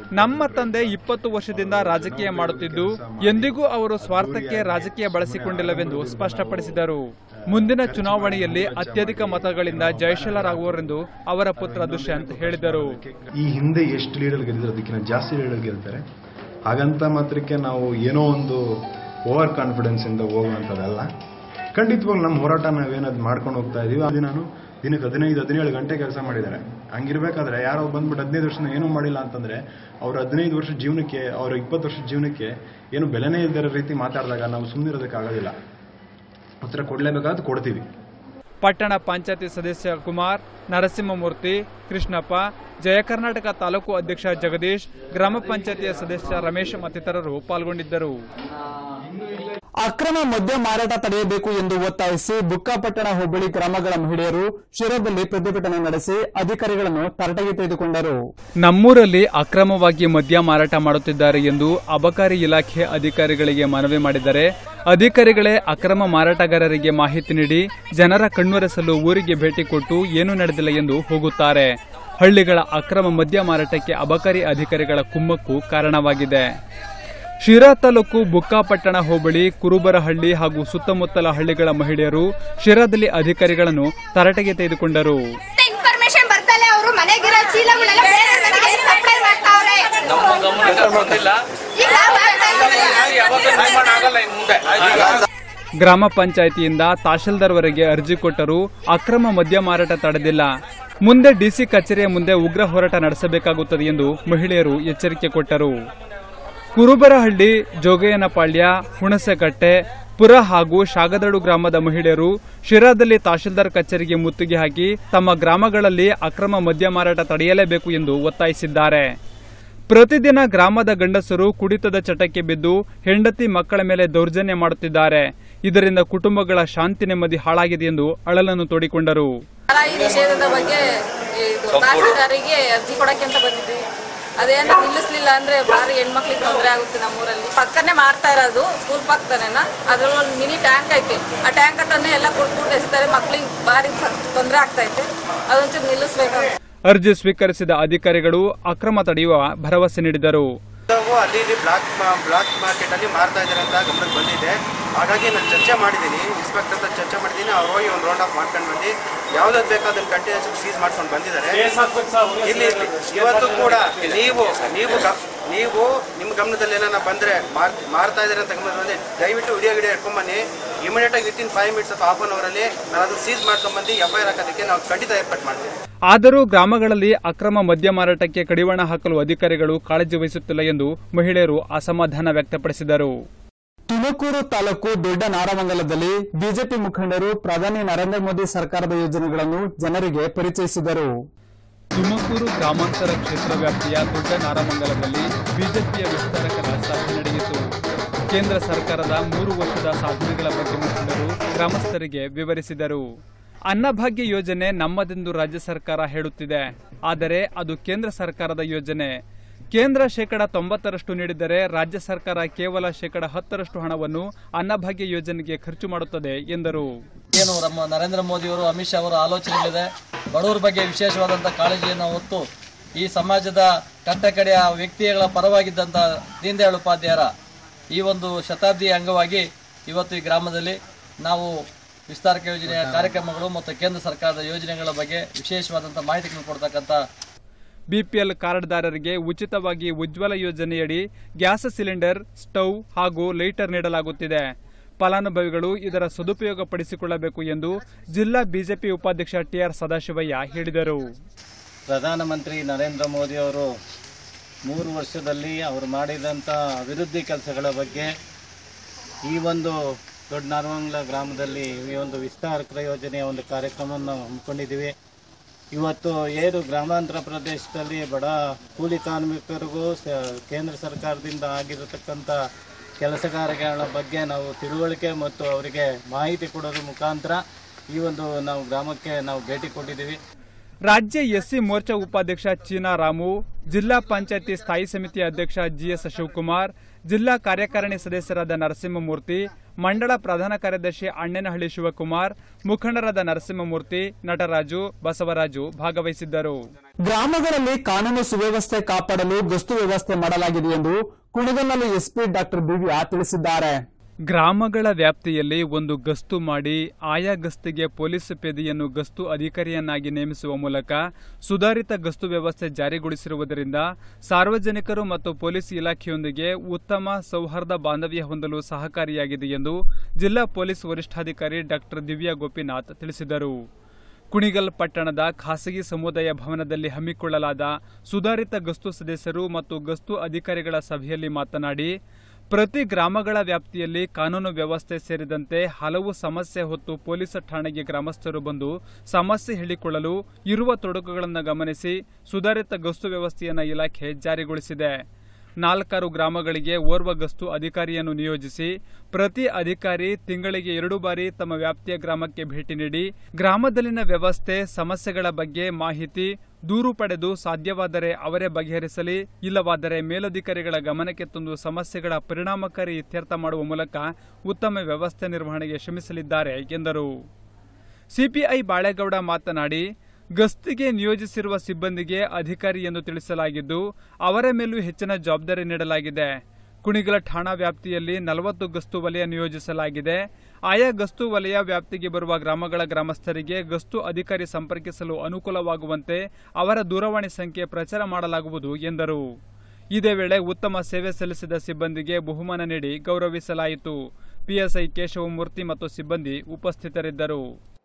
ನಮ್ಮ ತಂದೆ ಇಪ್ಪತ್ತು ವರ್ಷದಿಂದ ರಾಜಕೀಯ ಮಾಡುತ್ತಿದ್ದು ಎಂದಿಗೂ ಅವರು ಸ್ವಾರ್ಥಕ್ಕೆ ರಾಜಕೀಯ ಬಳಸಿಕೊಂಡಿಲ್ಲವೆಂದು ಸ್ಪಷ್ಟಪಡಿಸಿದರು ಮುಂದಿನ ಚುನಾವಣೆಯಲ್ಲಿ ಅತ್ಯಧಿಕ ಮತಗಳಿಂದ ಜಯಶೀಲರಾಗುವರೆಂದು ಅವರ ಪುತ್ರ ದುಷ್ಯಂತ್ ಹೇಳಿದರು ಈ ಹಿಂದೆ ಎಷ್ಟು ಲೀಡರ್ ಗೆದ್ದಿದ್ರು ಅದಕ್ಕಿಂತ ಜಾಸ್ತಿ ಲೀಡರ್ ಗೆಲ್ತಾರೆ ಹಾಗಂತ ಮಾತ್ರಕ್ಕೆ ನಾವು ಏನೋ ಒಂದು ಓವರ್ ಕಾನ್ಫಿಡೆನ್ಸ್ ಇಂದ ಹೋಗುವಂಥದ್ದಲ್ಲ ಖಂಡಿತವಾಗ್ಲೂ ನಮ್ಮ ಹೋರಾಟ ನಾವೇನದು ಮಾಡ್ಕೊಂಡು ಹೋಗ್ತಾ ಇದೀವಿ ಅದು ನಾನು ದಿನಕ್ಕೆ ಹದಿನೈದು ಹದಿನೇಳು ಗಂಟೆ ಕೆಲಸ ಮಾಡಿದ್ದಾರೆ ಹಂಗಿರ್ಬೇಕಾದ್ರೆ ಯಾರೋ ಬಂದ್ಬಿಟ್ಟು ಹದಿನೈದು ವರ್ಷ ಏನೂ ಮಾಡಿಲ್ಲ ಅಂತಂದ್ರೆ ಅವ್ರ ಹದಿನೈದು ವರ್ಷ ಜೀವನಕ್ಕೆ ಅವ್ರ ಇಪ್ಪತ್ತು ವರ್ಷ ಜೀವನಕ್ಕೆ ಏನು ಬೆಲೆನೇ ಇಲ್ದಿರೋ ರೀತಿ ಮಾತಾಡಿದಾಗ ನಾವು ಸುಮ್ಮನಿರೋದಕ್ಕಾಗೋದಿಲ್ಲ ಉತ್ತರ ಕೊಡಲೇಬೇಕಾದ್ರೆ ಕೊಡ್ತೀವಿ ಪಟ್ಟಣ ಪಂಚಾಯತಿ ಸದಸ್ಯ ಕುಮಾರ್ ನರಸಿಂಹಮೂರ್ತಿ ಕೃಷ್ಣಪ್ಪ ಜಯ ಕರ್ನಾಟಕ ತಾಲೂಕು ಅಧ್ಯಕ್ಷ ಜಗದೀಶ್ ಗ್ರಾಮ ಪಂಚಾಯತಿಯ ಸದಸ್ಯ ರಮೇಶ್ ಮತ್ತಿತರರು ಪಾಲ್ಗೊಂಡಿದ್ದರು ಅಕ್ರಮ ಮದ್ಯ ಮಾರಾಟ ತಡೆಯಬೇಕು ಎಂದು ಒತ್ತಾಯಿಸಿ ಬುಕ್ಕಾಪಟ್ಟಣ ಹೋಬಳಿ ಗ್ರಾಮಗಳ ಮಹಿಳೆಯರು ಶಿರದಲ್ಲಿ ಪ್ರತಿಭಟನೆ ನಡೆಸಿ ಅಧಿಕಾರಿಗಳನ್ನು ತರಟೆಗೆ ತೆಗೆದುಕೊಂಡರು ನಮ್ಮೂರಲ್ಲಿ ಅಕ್ರಮವಾಗಿ ಮದ್ಯ ಮಾರಾಟ ಮಾಡುತ್ತಿದ್ದಾರೆ ಎಂದು ಅಬಕಾರಿ ಇಲಾಖೆ ಅಧಿಕಾರಿಗಳಿಗೆ ಮನವಿ ಮಾಡಿದರೆ ಅಧಿಕಾರಿಗಳೇ ಅಕ್ರಮ ಮಾರಾಟಗಾರರಿಗೆ ಮಾಹಿತಿ ನೀಡಿ ಜನರ ಕಣ್ವರೆಸಲು ಊರಿಗೆ ಭೇಟಿ ಕೊಟ್ಟು ಏನೂ ನಡೆದಿಲ್ಲ ಎಂದು ಹೋಗುತ್ತಾರೆ ಹಳ್ಳಿಗಳ ಅಕ್ರಮ ಮದ್ಯ ಮಾರಾಟಕ್ಕೆ ಅಬಕಾರಿ ಅಧಿಕಾರಿಗಳ ಕುಮ್ಮಕ್ಕು ಕಾರಣವಾಗಿದೆ ಶಿರಾ ತಾಲೂಕು ಬುಕ್ಕಾಪಟ್ಟಣ ಹೋಬಳಿ ಕುರುಬರಹಳ್ಳಿ ಹಾಗೂ ಸುತ್ತಮುತ್ತಲ ಹಳ್ಳಿಗಳ ಮಹಿಳೆಯರು ಶಿರಾದಲ್ಲಿ ಅಧಿಕಾರಿಗಳನ್ನು ತರಟೆಗೆ ತೆಗೆದುಕೊಂಡರು ಇನ್ಫಾರ್ಮೇಶನ್ ಬರ್ತಲ್ಲ ಅವರು ಮನೆಗಿರೋ ಚೀಲಗಳೆಲ್ಲ ಬೇರೆ ಮನೆಗೆ ಸಪ್ಲೈ ಮಾಡ್ತಾವ್ರೆ ನಮ್ಮ ಗಮನಕ್ಕೆ ಬಂದಿಲ್ಲ ಈಗ ಮಾಡ್ತಾ ಇದ್ದಾರೆ. ಯಾವಾಗ ನಿರ್ಮಾಣ ಆಗಲ್ಲ ಇನ್ನು ಮುಂದೆ ಗ್ರಾಮ ಪಂಚಾಯಿತಿಯಿಂದ ತಹಶೀಲ್ದಾರ್ವರೆಗೆ ಅರ್ಜಿ ಕೊಟ್ಟರೂ ಅಕ್ರಮ ಮದ್ಯ ಮಾರಾಟ ತಡೆದಿಲ್ಲ ಮುಂದೆ ಡಿಸಿ ಕಚೇರಿಯ ಮುಂದೆ ಉಗ್ರ ಹೋರಾಟ ನಡೆಸಬೇಕಾಗುತ್ತದೆ ಎಂದು ಮಹಿಳೆಯರು ಎಚ್ಚರಿಕೆ ಕೊಟ್ಟರು ಕುರುಬರಹಳ್ಳಿ ಜೋಗಯ್ಯನಪಾಳ್ಯ ಹುಣಸೆಕಟ್ಟೆ ಪುರ ಹಾಗೂ ಶಾಗದಡು ಗ್ರಾಮದ ಮಹಿಳೆಯರು ಶಿರಾದಲ್ಲಿ ತಹಶೀಲ್ದಾರ್ ಕಚೇರಿಗೆ ಮುತ್ತಿಗೆ ಹಾಕಿ ತಮ್ಮ ಗ್ರಾಮಗಳಲ್ಲಿ ಅಕ್ರಮ ಮದ್ಯ ಮಾರಾಟ ತಡೆಯಲೇಬೇಕು ಎಂದು ಒತ್ತಾಯಿಸಿದ್ದಾರೆ ಪ್ರತಿದಿನ ಗ್ರಾಮದ ಗಂಡಸರು ಕುಡಿತದ ಚಟಕ್ಕೆ ಬಿದ್ದು ಹೆಂಡತಿ ಮಕ್ಕಳ ಮೇಲೆ ದೌರ್ಜನ್ಯ ಮಾಡುತ್ತಿದ್ದಾರೆ ಇದರಿಂದ ಕುಟುಂಬಗಳ ಶಾಂತಿ ನೆಮ್ಮದಿ ಹಾಳಾಗಿದೆ ಎಂದು ಅಳಲನ್ನು ತೋಡಿಕೊಂಡರು ಈ ನಿಷೇಧದ ಬಗ್ಗೆ ಇದು ತಹಸೀಲ್ದಾರಿಗೆ ಅರ್ಜಿ ಕೊಡಕ್ಕೆ ಅಂತ ಬಂದಿದ್ವಿ ಅದೇನ ನಿಲ್ಲಿಸ್ಲಿಲ್ಲ ಅಂದ್ರೆ ಭಾರಿ ಹೆಣ್ಮಕ್ಳಿಗೆ ತೊಂದರೆ ಆಗುತ್ತೆ ನಮ್ಮೂರಲ್ಲಿ ಪಕ್ಕನೆ ಮಾರ್ತಾ ಇರೋದು ಸ್ಕೂಲ್ ಪಕ್ಕದನೇನ ಅದ್ರಲ್ಲಿ ಒಂದು ಮಿನಿ ಟ್ಯಾಂಕ್ ಐತೆ ಆ ಟ್ಯಾಂಕ್ ಹತ್ರನೇ ಎಲ್ಲ ಕೊಟ್ಬಿಟ್ಟು ಎಸ್ತಾರೆ ಮಕ್ಳಿಗೆ ಭಾರಿ ತೊಂದರೆ ಆಗ್ತಾ ಐತೆ ಅದೊಂಚೂರು ನಿಲ್ಲಿಸ್ಬೇಕಂತ ಅರ್ಜಿ ಸ್ವೀಕರಿಸಿದ ಅಧಿಕಾರಿಗಳು ಅಕ್ರಮ ತಡೆಯುವ ಭರವಸೆ ನೀಡಿದರು ನಾವು ಅಲ್ಲಿ ಇಲ್ಲಿ ಬ್ಲಾಕ್ ಮಾ- ಬ್ಲಾಕ್ ಮಾರ್ಕೆಟ್ ಅಲ್ಲಿ ಮಾರ್ತಾ ಇದ್ದಾರೆ ಅಂತ ಗಮನಕ್ಕೆ ಬಂದಿದೆ ಹಾಗಾಗಿ ನಾನು ಚರ್ಚೆ ಮಾಡಿದ್ದೀನಿ ಇನ್ಸ್ಪೆಕ್ಟರ್ ಹತ್ರ ಚರ್ಚೆ ಮಾಡಿದ್ದೀನಿ ಅವ್ರು ಹೋಗಿ ಒಂದು ರೌಂಡ್ ಆಫ್ ಮಾಡ್ಕೊಂಡು ಬಂದು ಯಾವ್ದಾದ್ರು ಬೇಕೋ ಅದನ್ನ ಕಂಟಿನ್ಯೂಸ್ ಸೀಸ್ ಮಾಡ್ಕೊಂಡು ಬಂದಿದ್ದಾರೆ ಇಲ್ಲಿ ಇಲ್ಲಿ ಇವತ್ತು ಕೂಡ ನೀವು ನೀವು ಗ- ನೀವು ನಿಮ್ಮ ಗಮನದಲ್ಲಿ ಏನಾರ ಬಂದ್ರೆ ಮಾರ್- ಮಾರ್ತಾ ಇದ್ದಾರೆ ಅಂತ ಗಮನ ಬಂದ್ರೆ ದಯವಿಟ್ಟು ವಿಡಿಯೋ ಗಿಡಿಯೋ ಇಟ್ಕೊಂಬನ್ನಿ ಇಮಿಡಿಯೇಟ್ ಆಗಿ ವಿತಿನ್ ಫೈವ್ ಮಿನಿಟ್ಸ್ ಅಥವಾ ಹಾಫ್ ಅನ್ ಅವರಲ್ಲಿ ನಾನು ಅದನ್ನ ಸೀಸ್ ಮಾಡ್ಕೊಂಡ್ ಬಂದು ಎಫ್ ಐ ಆರ್ ಹಾಕೋದಕ್ಕೆ ನಾವು ಖಂಡಿತ ಏರ್ಪಾಟ್ ಮಾಡ್ತೀವಿ ಆದರೂ ಗ್ರಾಮಗಳಲ್ಲಿ ಅಕ್ರಮ ಮದ್ಯ ಮಾರಾಟಕ್ಕೆ ಕಡಿವಾಣ ಹಾಕಲು ಅಧಿಕಾರಿಗಳು ಕಾಳಜಿ ವಹಿಸುತ್ತಿಲ್ಲ ಎಂದು ಮಹಿಳೆಯರು ಅಸಮಾಧಾನ ವ್ಯಕ್ತಪಡಿಸಿದರು ತುಮಕೂರು ತಾಲೂಕು ದೊಡ್ಡ ನಾರಮಂಗಲದಲ್ಲಿ ಬಿಜೆಪಿ ಮುಖಂಡರು ಪ್ರಧಾನಿ ನರೇಂದ್ರ ಮೋದಿ ಸರ್ಕಾರದ ಯೋಜನೆಗಳನ್ನು ಜನರಿಗೆ ಪರಿಚಯಿಸಿದರು ತುಮಕೂರು ಗ್ರಾಮಾಂತರ ಕ್ಷೇತ್ರ ವ್ಯಾಪ್ತಿಯ ದೊಡ್ಡ ನಾರಮಂಗಲದಲ್ಲಿ ಬಿಜೆಪಿಯ ವಿಸ್ತಾರಕರ ಸಭೆ ನಡೆಯಿತು ಕೇಂದ್ರ ಸರ್ಕಾರದ ಮೂರು ವರ್ಷದ ಸಾಧನೆಗಳ ಬಗ್ಗೆ ಮುಖಂಡರು ಗ್ರಾಮಸ್ಥರಿಗೆ ವಿವರಿಸಿದರು ಅನ್ನಭಾಗ್ಯ ಯೋಜನೆ ನಮ್ಮದೆಂದು ರಾಜ್ಯ ಸರ್ಕಾರ ಹೇಳುತ್ತಿದೆ ಆದರೆ ಅದು ಕೇಂದ್ರ ಸರ್ಕಾರದ ಯೋಜನೆ ಕೇಂದ್ರ ಶೇಕಡ ತೊಂಬತ್ತರಷ್ಟು ನೀಡಿದರೆ ರಾಜ್ಯ ಸರ್ಕಾರ ಕೇವಲ ಶೇಕಡ ಹತ್ತರಷ್ಟು ಹಣವನ್ನು ಅನ್ನಭಾಗ್ಯ ಯೋಜನೆಗೆ ಖರ್ಚು ಮಾಡುತ್ತದೆ ಎಂದರು ಏನು ನಮ್ಮ ನರೇಂದ್ರ ಮೋದಿಯವರು ಅಮಿತ್ ಶಾ ಅವರ ಆಲೋಚನೆಗಳಿದೆ ಬಡವರ ಬಗ್ಗೆ ವಿಶೇಷವಾದಂಥ ಕಾಳಜಿಯನ್ನು ಹೊತ್ತು ಈ ಸಮಾಜದ ಕಟ್ಟಕಡೆಯ ವ್ಯಕ್ತಿಗಳ ಪರವಾಗಿದ್ದಂಥ ದೀನದಯಾಳ್ ಉಪಾಧ್ಯಾಯರ ಈ ಒಂದು ಶತಾಬ್ದಿ ಅಂಗವಾಗಿ ಇವತ್ತು ಈ ಗ್ರಾಮದಲ್ಲಿ ನಾವು ವಿಸ್ತಾರಕ ಯೋಜನೆಯ ಕಾರ್ಯಕ್ರಮಗಳು ಮತ್ತು ಕೇಂದ್ರ ಸರ್ಕಾರದ ಯೋಜನೆಗಳ ಬಗ್ಗೆ ವಿಶೇಷವಾದಂಥ ಮಾಹಿತಿಗಳನ್ನು ಕೊಡ್ತಕ್ಕಂಥ ಬಿಪಿಎಲ್ ಕಾರ್ಡ್ದಾರರಿಗೆ ಉಚಿತವಾಗಿ ಉಜ್ವಲ ಯೋಜನೆಯಡಿ ಗ್ಯಾಸ್ ಸಿಲಿಂಡರ್ ಸ್ಟೌವ್ ಹಾಗೂ ಲೈಟರ್ ನೀಡಲಾಗುತ್ತಿದೆ ಫಲಾನುಭವಿಗಳು ಇದರ ಸದುಪಯೋಗ ಪಡಿಸಿಕೊಳ್ಳಬೇಕು ಎಂದು ಜಿಲ್ಲಾ ಬಿಜೆಪಿ ಉಪಾಧ್ಯಕ್ಷ ಟಿಆರ್ ಸದಾಶಿವಯ್ಯ ಹೇಳಿದರು ಪ್ರಧಾನಮಂತ್ರಿ ನರೇಂದ್ರ ಮೋದಿ ಅವರು ಮೂರು ವರ್ಷದಲ್ಲಿ ಅವರು ಮಾಡಿದಂಥ ಅಭಿವೃದ್ಧಿ ಕೆಲಸಗಳ ಬಗ್ಗೆ ಈ ಒಂದು ದೊಡ್ಡ ನಾರಮಂಗಲ ಗ್ರಾಮದಲ್ಲಿ ಈ ಒಂದು ವಿಸ್ತಾರಕ ಯೋಜನೆಯ ಒಂದು ಕಾರ್ಯಕ್ರಮವನ್ನು ನಾವು ಹಮ್ಮಿಕೊಂಡಿದ್ದೀವಿ ಇವತ್ತು ಏನು ಗ್ರಾಮಾಂತರ ಪ್ರದೇಶದಲ್ಲಿ ಬಡ ಕೂಲಿ ಕಾರ್ಮಿಕರಿಗೂ ಸ- ಕೇಂದ್ರ ಸರ್ಕಾರದಿಂದ ಆಗಿರತಕ್ಕಂಥ ಕೆಲಸಗಾರಗಳ ಬಗ್ಗೆ ನಾವು ತಿಳುವಳಿಕೆ ಮತ್ತು ಅವರಿಗೆ ಮಾಹಿತಿ ಕೊಡೋದ್ರ ಮುಖಾಂತರ ಈ ಒಂದು ನಾವು ಗ್ರಾಮಕ್ಕೆ ನಾವು ಭೇಟಿ ಕೊಟ್ಟಿದ್ದೀವಿ ರಾಜ್ಯ ಎಸ್ಸಿ ಮೋರ್ಚಾ ಉಪಾಧ್ಯಕ್ಷ ಚೀನಾ ರಾಮು ಜಿಲ್ಲಾ ಪಂಚಾಯತಿ ಸ್ಥಾಯಿ ಸಮಿತಿ ಅಧ್ಯಕ್ಷ ಜಿಎಸ್ ಶಿವಕುಮಾರ್ ಜಿಲ್ಲಾ ಕಾರ್ಯಕಾರಿಣಿ ಸದಸ್ಯರಾದ ನರಸಿಂಹಮೂರ್ತಿ ಮಂಡಳ ಪ್ರಧಾನ ಕಾರ್ಯದರ್ಶಿ ಅಣ್ಣನಹಳ್ಳಿ ಶಿವಕುಮಾರ್ ಮುಖಂಡರಾದ ನರಸಿಂಹಮೂರ್ತಿ ನಟರಾಜು ಬಸವರಾಜು ಭಾಗವಹಿಸಿದ್ದರು ಗ್ರಾಮಗಳಲ್ಲಿ ಕಾನೂನು ಸುವ್ಯವಸ್ಥೆ ಕಾಪಾಡಲು ಗಸ್ತು ವ್ಯವಸ್ಥೆ ಮಾಡಲಾಗಿದೆ ಎಂದು ಕುಣಿಗಲ್ನಲ್ಲಿ ಎಸ್ಪಿ ಡಾಕ್ಟರ್ ದಿವ್ಯಾ ತಿಳಿಸಿದ್ದಾರೆ ಗ್ರಾಮಗಳ ವ್ಯಾಪ್ತಿಯಲ್ಲಿ ಒಂದು ಗಸ್ತು ಮಾಡಿ ಆಯಾ ಗಸ್ತಿಗೆ ಪೊಲೀಸ್ ಪೇದೆಯನ್ನು ಗಸ್ತು ಅಧಿಕಾರಿಯನ್ನಾಗಿ ನೇಮಿಸುವ ಮೂಲಕ ಸುಧಾರಿತ ಗಸ್ತು ವ್ಯವಸ್ಥೆ ಜಾರಿಗೊಳಿಸಿರುವುದರಿಂದ ಸಾರ್ವಜನಿಕರು ಮತ್ತು ಪೊಲೀಸ್ ಇಲಾಖೆಯೊಂದಿಗೆ ಉತ್ತಮ ಸೌಹಾರ್ದ ಬಾಂಧವ್ಯ ಹೊಂದಲು ಸಹಕಾರಿಯಾಗಿದೆ ಎಂದು ಜಿಲ್ಲಾ ಪೊಲೀಸ್ ವರಿಷ್ಠಾಧಿಕಾರಿ ಡಾಕ್ಟರ್ ದಿವ್ಯಾ ಗೋಪಿನಾಥ್ ತಿಳಿಸಿದರು ಕುಣಿಗಲ್ ಪಟ್ಟಣದ ಖಾಸಗಿ ಸಮುದಾಯ ಭವನದಲ್ಲಿ ಹಮ್ಮಿಕೊಳ್ಳಲಾದ ಸುಧಾರಿತ ಗಸ್ತು ಸದಸ್ಯರು ಮತ್ತು ಗಸ್ತು ಅಧಿಕಾರಿಗಳ ಸಭೆಯಲ್ಲಿ ಮಾತನಾಡಿ ಪ್ರತಿ ಗ್ರಾಮಗಳ ವ್ಯಾಪ್ತಿಯಲ್ಲಿ ಕಾನೂನು ವ್ಯವಸ್ಥೆ ಸೇರಿದಂತೆ ಹಲವು ಸಮಸ್ಯೆ ಹೊತ್ತು ಪೊಲೀಸ್ ಠಾಣೆಗೆ ಗ್ರಾಮಸ್ಥರು ಬಂದು ಸಮಸ್ಯೆ ಹೇಳಿಕೊಳ್ಳಲು ಇರುವ ತೊಡಕುಗಳನ್ನು ಗಮನಿಸಿ ಸುಧಾರಿತ ಗಸ್ತು ವ್ಯವಸ್ಥೆಯನ್ನು ಇಲಾಖೆ ಜಾರಿಗೊಳಿಸಿದೆ ನಾಲ್ಕಾರು ಗ್ರಾಮಗಳಿಗೆ ಓರ್ವ ಗಸ್ತು ಅಧಿಕಾರಿಯನ್ನು ನಿಯೋಜಿಸಿ ಪ್ರತಿ ಅಧಿಕಾರಿ ತಿಂಗಳಿಗೆ ಎರಡು ಬಾರಿ ತಮ್ಮ ವ್ಯಾಪ್ತಿಯ ಗ್ರಾಮಕ್ಕೆ ಭೇಟಿ ನೀಡಿ ಗ್ರಾಮದಲ್ಲಿನ ವ್ಯವಸ್ಥೆ ಸಮಸ್ಯೆಗಳ ಬಗ್ಗೆ ಮಾಹಿತಿ ದೂರು ಪಡೆದು ಸಾಧ್ಯವಾದರೆ ಅವರೇ ಬಗೆಹರಿಸಲಿ ಇಲ್ಲವಾದರೆ ಮೇಲಧಿಕಾರಿಗಳ ಗಮನಕ್ಕೆ ತಂದು ಸಮಸ್ಯೆಗಳ ಪರಿಣಾಮಕಾರಿ ಇತ್ಯರ್ಥ ಮಾಡುವ ಮೂಲಕ ಉತ್ತಮ ವ್ಯವಸ್ಥೆ ನಿರ್ವಹಣೆಗೆ ಶ್ರಮಿಸಲಿದ್ದಾರೆ ಎಂದರು ಸಿಪಿಐ ಬಾಳೇಗೌಡ ಮಾತನಾಡಿ ಗಸ್ತಿಗೆ ನಿಯೋಜಿಸಿರುವ ಸಿಬ್ಬಂದಿಗೆ ಅಧಿಕಾರಿ ಎಂದು ತಿಳಿಸಲಾಗಿದ್ದು ಅವರ ಮೇಲೂ ಹೆಚ್ಚಿನ ಜವಾಬ್ದಾರಿ ನೀಡಲಾಗಿದೆ ಕುಣಿಗಲ ಠಾಣಾ ವ್ಯಾಪ್ತಿಯಲ್ಲಿ ನಲವತ್ತು ಗಸ್ತು ವಲಯ ನಿಯೋಜಿಸಲಾಗಿದೆ ಆಯಾ ಗಸ್ತು ವಲಯ ವ್ಯಾಪ್ತಿಗೆ ಬರುವ ಗ್ರಾಮಗಳ ಗ್ರಾಮಸ್ಥರಿಗೆ ಗಸ್ತು ಅಧಿಕಾರಿ ಸಂಪರ್ಕಿಸಲು ಅನುಕೂಲವಾಗುವಂತೆ ಅವರ ದೂರವಾಣಿ ಸಂಖ್ಯೆ ಪ್ರಚಾರ ಮಾಡಲಾಗುವುದು ಎಂದರು ಇದೇ ವೇಳೆ ಉತ್ತಮ ಸೇವೆ ಸಲ್ಲಿಸಿದ ಸಿಬ್ಬಂದಿಗೆ ಬಹುಮಾನ ನೀಡಿ ಗೌರವಿಸಲಾಯಿತು ಪಿಎಸ್ಐ ಕೇಶವಮೂರ್ತಿ ಮತ್ತು ಸಿಬ್ಬಂದಿ ಉಪಸ್ಥಿತರಿದ್ದರು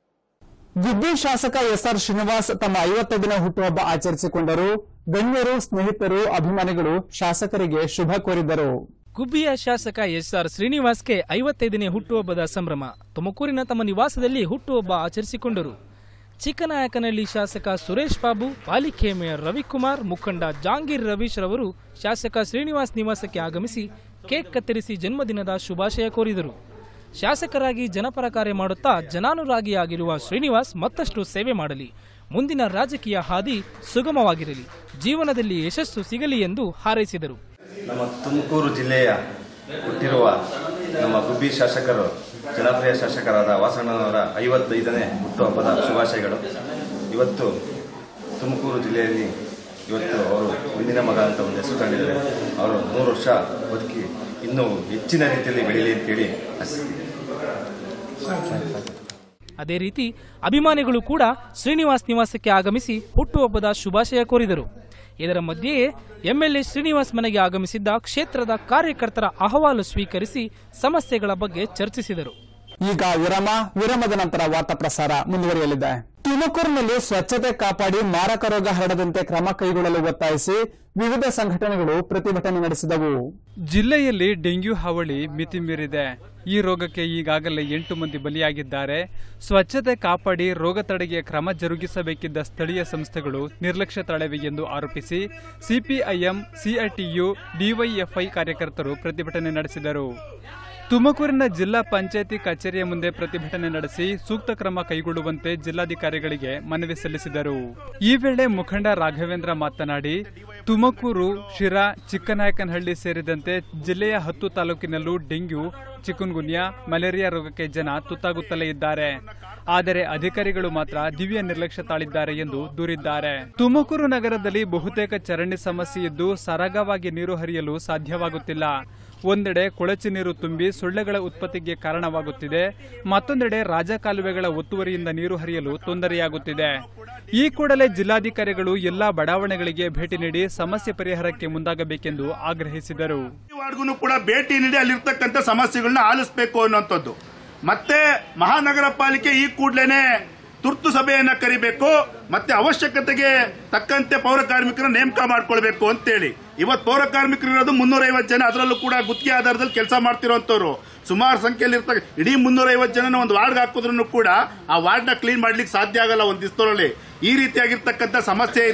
ಗುಬ್ಬಿ ಶಾಸಕ ಎಸ್ಆರ್ ಶ್ರೀನಿವಾಸ್ ತಮ್ಮ ಐವತ್ತೈದನೇ ಹುಟ್ಟುಹಬ್ಬ ಆಚರಿಸಿಕೊಂಡರು ಗಣ್ಯರು ಸ್ನೇಹಿತರು ಅಭಿಮಾನಿಗಳು ಶಾಸಕರಿಗೆ ಶುಭ ಕೋರಿದರು ಗುಬ್ಬಿಯ ಶಾಸಕ ಎಸ್ಆರ್ ಶ್ರೀನಿವಾಸ್ಗೆ ಐವತ್ತೈದನೇ ಹುಟ್ಟುಹಬ್ಬದ ಸಂಭ್ರಮ ತುಮಕೂರಿನ ತಮ್ಮ ನಿವಾಸದಲ್ಲಿ ಹುಟ್ಟುಹಬ್ಬ ಆಚರಿಸಿಕೊಂಡರು ಚಿಕ್ಕನಾಯಕನಹಳ್ಳಿ ಶಾಸಕ ಸುರೇಶ್ ಬಾಬು ಪಾಲಿಕೆ ಮೇಯರ್ ರವಿಕುಮಾರ್ ಮುಖಂಡ ಜಾಂಗೀರ್ ರವೀಶ್ ರವರು ಶಾಸಕ ಶ್ರೀನಿವಾಸ್ ನಿವಾಸಕ್ಕೆ ಆಗಮಿಸಿ ಕೇಕ್ ಕತ್ತರಿಸಿ ಜನ್ಮದಿನದ ಶುಭಾಶಯ ಕೋರಿದರು ಶಾಸಕರಾಗಿ ಜನಪರ ಕಾರ್ಯ ಮಾಡುತ್ತಾ ಜನಾನುರಾಗಿಯಾಗಿರುವ ಶ್ರೀನಿವಾಸ್ ಮತ್ತಷ್ಟು ಸೇವೆ ಮಾಡಲಿ ಮುಂದಿನ ರಾಜಕೀಯ ಹಾದಿ ಸುಗಮವಾಗಿರಲಿ ಜೀವನದಲ್ಲಿ ಯಶಸ್ಸು ಸಿಗಲಿ ಎಂದು ಹಾರೈಸಿದರು ನಮ್ಮ ತುಮಕೂರು ಜಿಲ್ಲೆಯ ಹುಟ್ಟಿರುವ ನಮ್ಮ ಗುಬ್ಬಿ ಶಾಸಕರು ಜನಪ್ರಿಯ ಶಾಸಕರಾದ ವಾಸಣ್ಣನವರ ಐವತ್ತೈದನೇ ಹುಟ್ಟುಹಬ್ಬದ ಶುಭಾಶಯಗಳು ಇವತ್ತು ತುಮಕೂರು ಜಿಲ್ಲೆಯಲ್ಲಿ ಇವತ್ತು ಅವರು ಮುಂದಿನ ಮಗ ಅಂತ ಒಂದು ಹೆಸರು ತಂದಿದ್ದಾರೆ ಅವರು ನೂರು ವರ್ಷ ಬದುಕಿ ಇನ್ನೂ ಹೆಚ್ಚಿನ ರೀತಿಯಲ್ಲಿ ಬೆಳೀಲಿ ಅಂತೇಳಿ ಆಶಿಸ್ತೀನಿ ಅದೇ ರೀತಿ ಅಭಿಮಾನಿಗಳು ಕೂಡ ಶ್ರೀನಿವಾಸ್ ನಿವಾಸಕ್ಕೆ ಆಗಮಿಸಿ ಹುಟ್ಟುಹಬ್ಬದ ಶುಭಾಶಯ ಕೋರಿದರು ಇದರ ಮಧ್ಯೆಯೇ ಎಂಎಲ್ಎ ಶ್ರೀನಿವಾಸ್ ಮನೆಗೆ ಆಗಮಿಸಿದ್ದ ಕ್ಷೇತ್ರದ ಕಾರ್ಯಕರ್ತರ ಅಹವಾಲು ಸ್ವೀಕರಿಸಿ ಸಮಸ್ಯೆಗಳ ಬಗ್ಗೆ ಚರ್ಚಿಸಿದರು ಈಗ ವಿರಾಮ ವಿರಾಮದ ನಂತರ ವಾರ್ತಾ ಪ್ರಸಾರ ಮುಂದುವರಿಯಲಿದೆ ತುಮಕೂರಿನಲ್ಲಿ ಸ್ವಚ್ಛತೆ ಕಾಪಾಡಿ ಮಾರಕ ರೋಗ ಹರಡದಂತೆ ಕ್ರಮ ಕೈಗೊಳ್ಳಲು ಒತ್ತಾಯಿಸಿ ವಿವಿಧ ಸಂಘಟನೆಗಳು ಪ್ರತಿಭಟನೆ ನಡೆಸಿದವು ಜಿಲ್ಲೆಯಲ್ಲಿ ಡೆಂಗ್ಯೂ ಹಾವಳಿ ಮಿತಿ ಮೀರಿದೆ ಈ ರೋಗಕ್ಕೆ ಈಗಾಗಲೇ ಎಂಟು ಮಂದಿ ಬಲಿಯಾಗಿದ್ದಾರೆ ಸ್ವಚ್ಛತೆ ಕಾಪಾಡಿ ರೋಗ ತಡೆಗೆ ಕ್ರಮ ಜರುಗಿಸಬೇಕಿದ್ದ ಸ್ಥಳೀಯ ಸಂಸ್ಥೆಗಳು ನಿರ್ಲಕ್ಷ್ಯ ತಾಳಿವೆ ಎಂದು ಆರೋಪಿಸಿ ಸಿಪಿಐಎಂ ಸಿಐಟಿಯು ಡಿವೈಎಫ್ಐ ಕಾರ್ಯಕರ್ತರು ಪ್ರತಿಭಟನೆ ನಡೆಸಿದರು ತುಮಕೂರಿನ ಜಿಲ್ಲಾ ಪಂಚಾಯಿತಿ ಕಚೇರಿಯ ಮುಂದೆ ಪ್ರತಿಭಟನೆ ನಡೆಸಿ ಸೂಕ್ತ ಕ್ರಮ ಕೈಗೊಳ್ಳುವಂತೆ ಜಿಲ್ಲಾಧಿಕಾರಿಗಳಿಗೆ ಮನವಿ ಸಲ್ಲಿಸಿದರು ಈ ವೇಳೆ ಮುಖಂಡ ರಾಘವೇಂದ್ರ ಮಾತನಾಡಿ ತುಮಕೂರು ಶಿರಾ ಚಿಕ್ಕನಾಯಕನಹಳ್ಳಿ ಸೇರಿದಂತೆ ಜಿಲ್ಲೆಯ ಹತ್ತು ತಾಲೂಕಿನಲ್ಲೂ ಡೆಂಗ್ಯೂ ಚಿಕುನ್ಗುನ್ಯಾ ಮಲೇರಿಯಾ ರೋಗಕ್ಕೆ ಜನ ತುತ್ತಾಗುತ್ತಲೇ ಇದ್ದಾರೆ ಆದರೆ ಅಧಿಕಾರಿಗಳು ಮಾತ್ರ ದಿವ್ಯ ನಿರ್ಲಕ್ಷ್ಯ ತಾಳಿದ್ದಾರೆ ಎಂದು ದೂರಿದ್ದಾರೆ ತುಮಕೂರು ನಗರದಲ್ಲಿ ಬಹುತೇಕ ಚರಂಡಿ ಸಮಸ್ಯೆ ಇದ್ದು ಸರಾಗವಾಗಿ ನೀರು ಹರಿಯಲು ಸಾಧ್ಯವಾಗುತ್ತಿಲ್ಲ ಒಂದೆಡೆ ಕೊಳಚೆ ನೀರು ತುಂಬಿ ಸೊಳ್ಳೆಗಳ ಉತ್ಪತ್ತಿಗೆ ಕಾರಣವಾಗುತ್ತಿದೆ ಮತ್ತೊಂದೆಡೆ ರಾಜಕಾಲುವೆಗಳ ಒತ್ತುವರಿಯಿಂದ ನೀರು ಹರಿಯಲು ತೊಂದರೆಯಾಗುತ್ತಿದೆ ಈ ಕೂಡಲೇ ಜಿಲ್ಲಾಧಿಕಾರಿಗಳು ಎಲ್ಲಾ ಬಡಾವಣೆಗಳಿಗೆ ಭೇಟಿ ನೀಡಿ ಸಮಸ್ಯೆ ಪರಿಹಾರಕ್ಕೆ ಮುಂದಾಗಬೇಕೆಂದು ಆಗ್ರಹಿಸಿದರು ವಾರ್ಡ್ಗೂ ಕೂಡ ಭೇಟಿ ನೀಡಿ ಅಲ್ಲಿರ್ತಕ್ಕಂಥ ಸಮಸ್ಯೆಗಳನ್ನ ಆಲಿಸಬೇಕು ಅನ್ನುವಂಥದ್ದು ಮತ್ತೆ ಮಹಾನಗರ ಪಾಲಿಕೆ ಈ ಕೂಡಲೇ ತುರ್ತು ಸಭೆಯನ್ನ ಕರಿಬೇಕು ಮತ್ತೆ ಅವಶ್ಯಕತೆಗೆ ತಕ್ಕಂತೆ ಪೌರ ಕಾರ್ಮಿಕರ ನೇಮಕ ಮಾಡ್ಕೊಳ್ಬೇಕು ಅಂತೇಳಿ ಇವತ್ತು ಪೌರ ಕಾರ್ಮಿಕರು ಇರೋದು ಮುನ್ನೂರೈವತ್ತು ಜನ ಅದರಲ್ಲೂ ಕೂಡ ಗುತ್ತಿಗೆ ಆಧಾರದಲ್ಲಿ ಕೆಲಸ ಮಾಡ್ತಿರೋಂಥವ್ರು ಸುಮಾರು ಸಂಖ್ಯೆಯಲ್ಲಿ ಇರ್ತಕ್ಕ ಇಡೀ ಮುನ್ನೂರೈವತ್ತು ಜನ ಒಂದು ವಾರ್ಡ್ ಹಾಕಿದ್ರು ಕೂಡ ಆ ವಾರ್ಡ್ನ ಕ್ಲೀನ್ ಮಾಡ್ಲಿಕ್ಕೆ ಸಾಧ್ಯ ಆಗಲ್ಲ ಒಂದು ದಿವಸದಲ್ಲಿ ಈ ರೀತಿಯಾಗಿರ್ತಕ್ಕಂಥ ಸಮಸ್ಯೆ ಇದೆ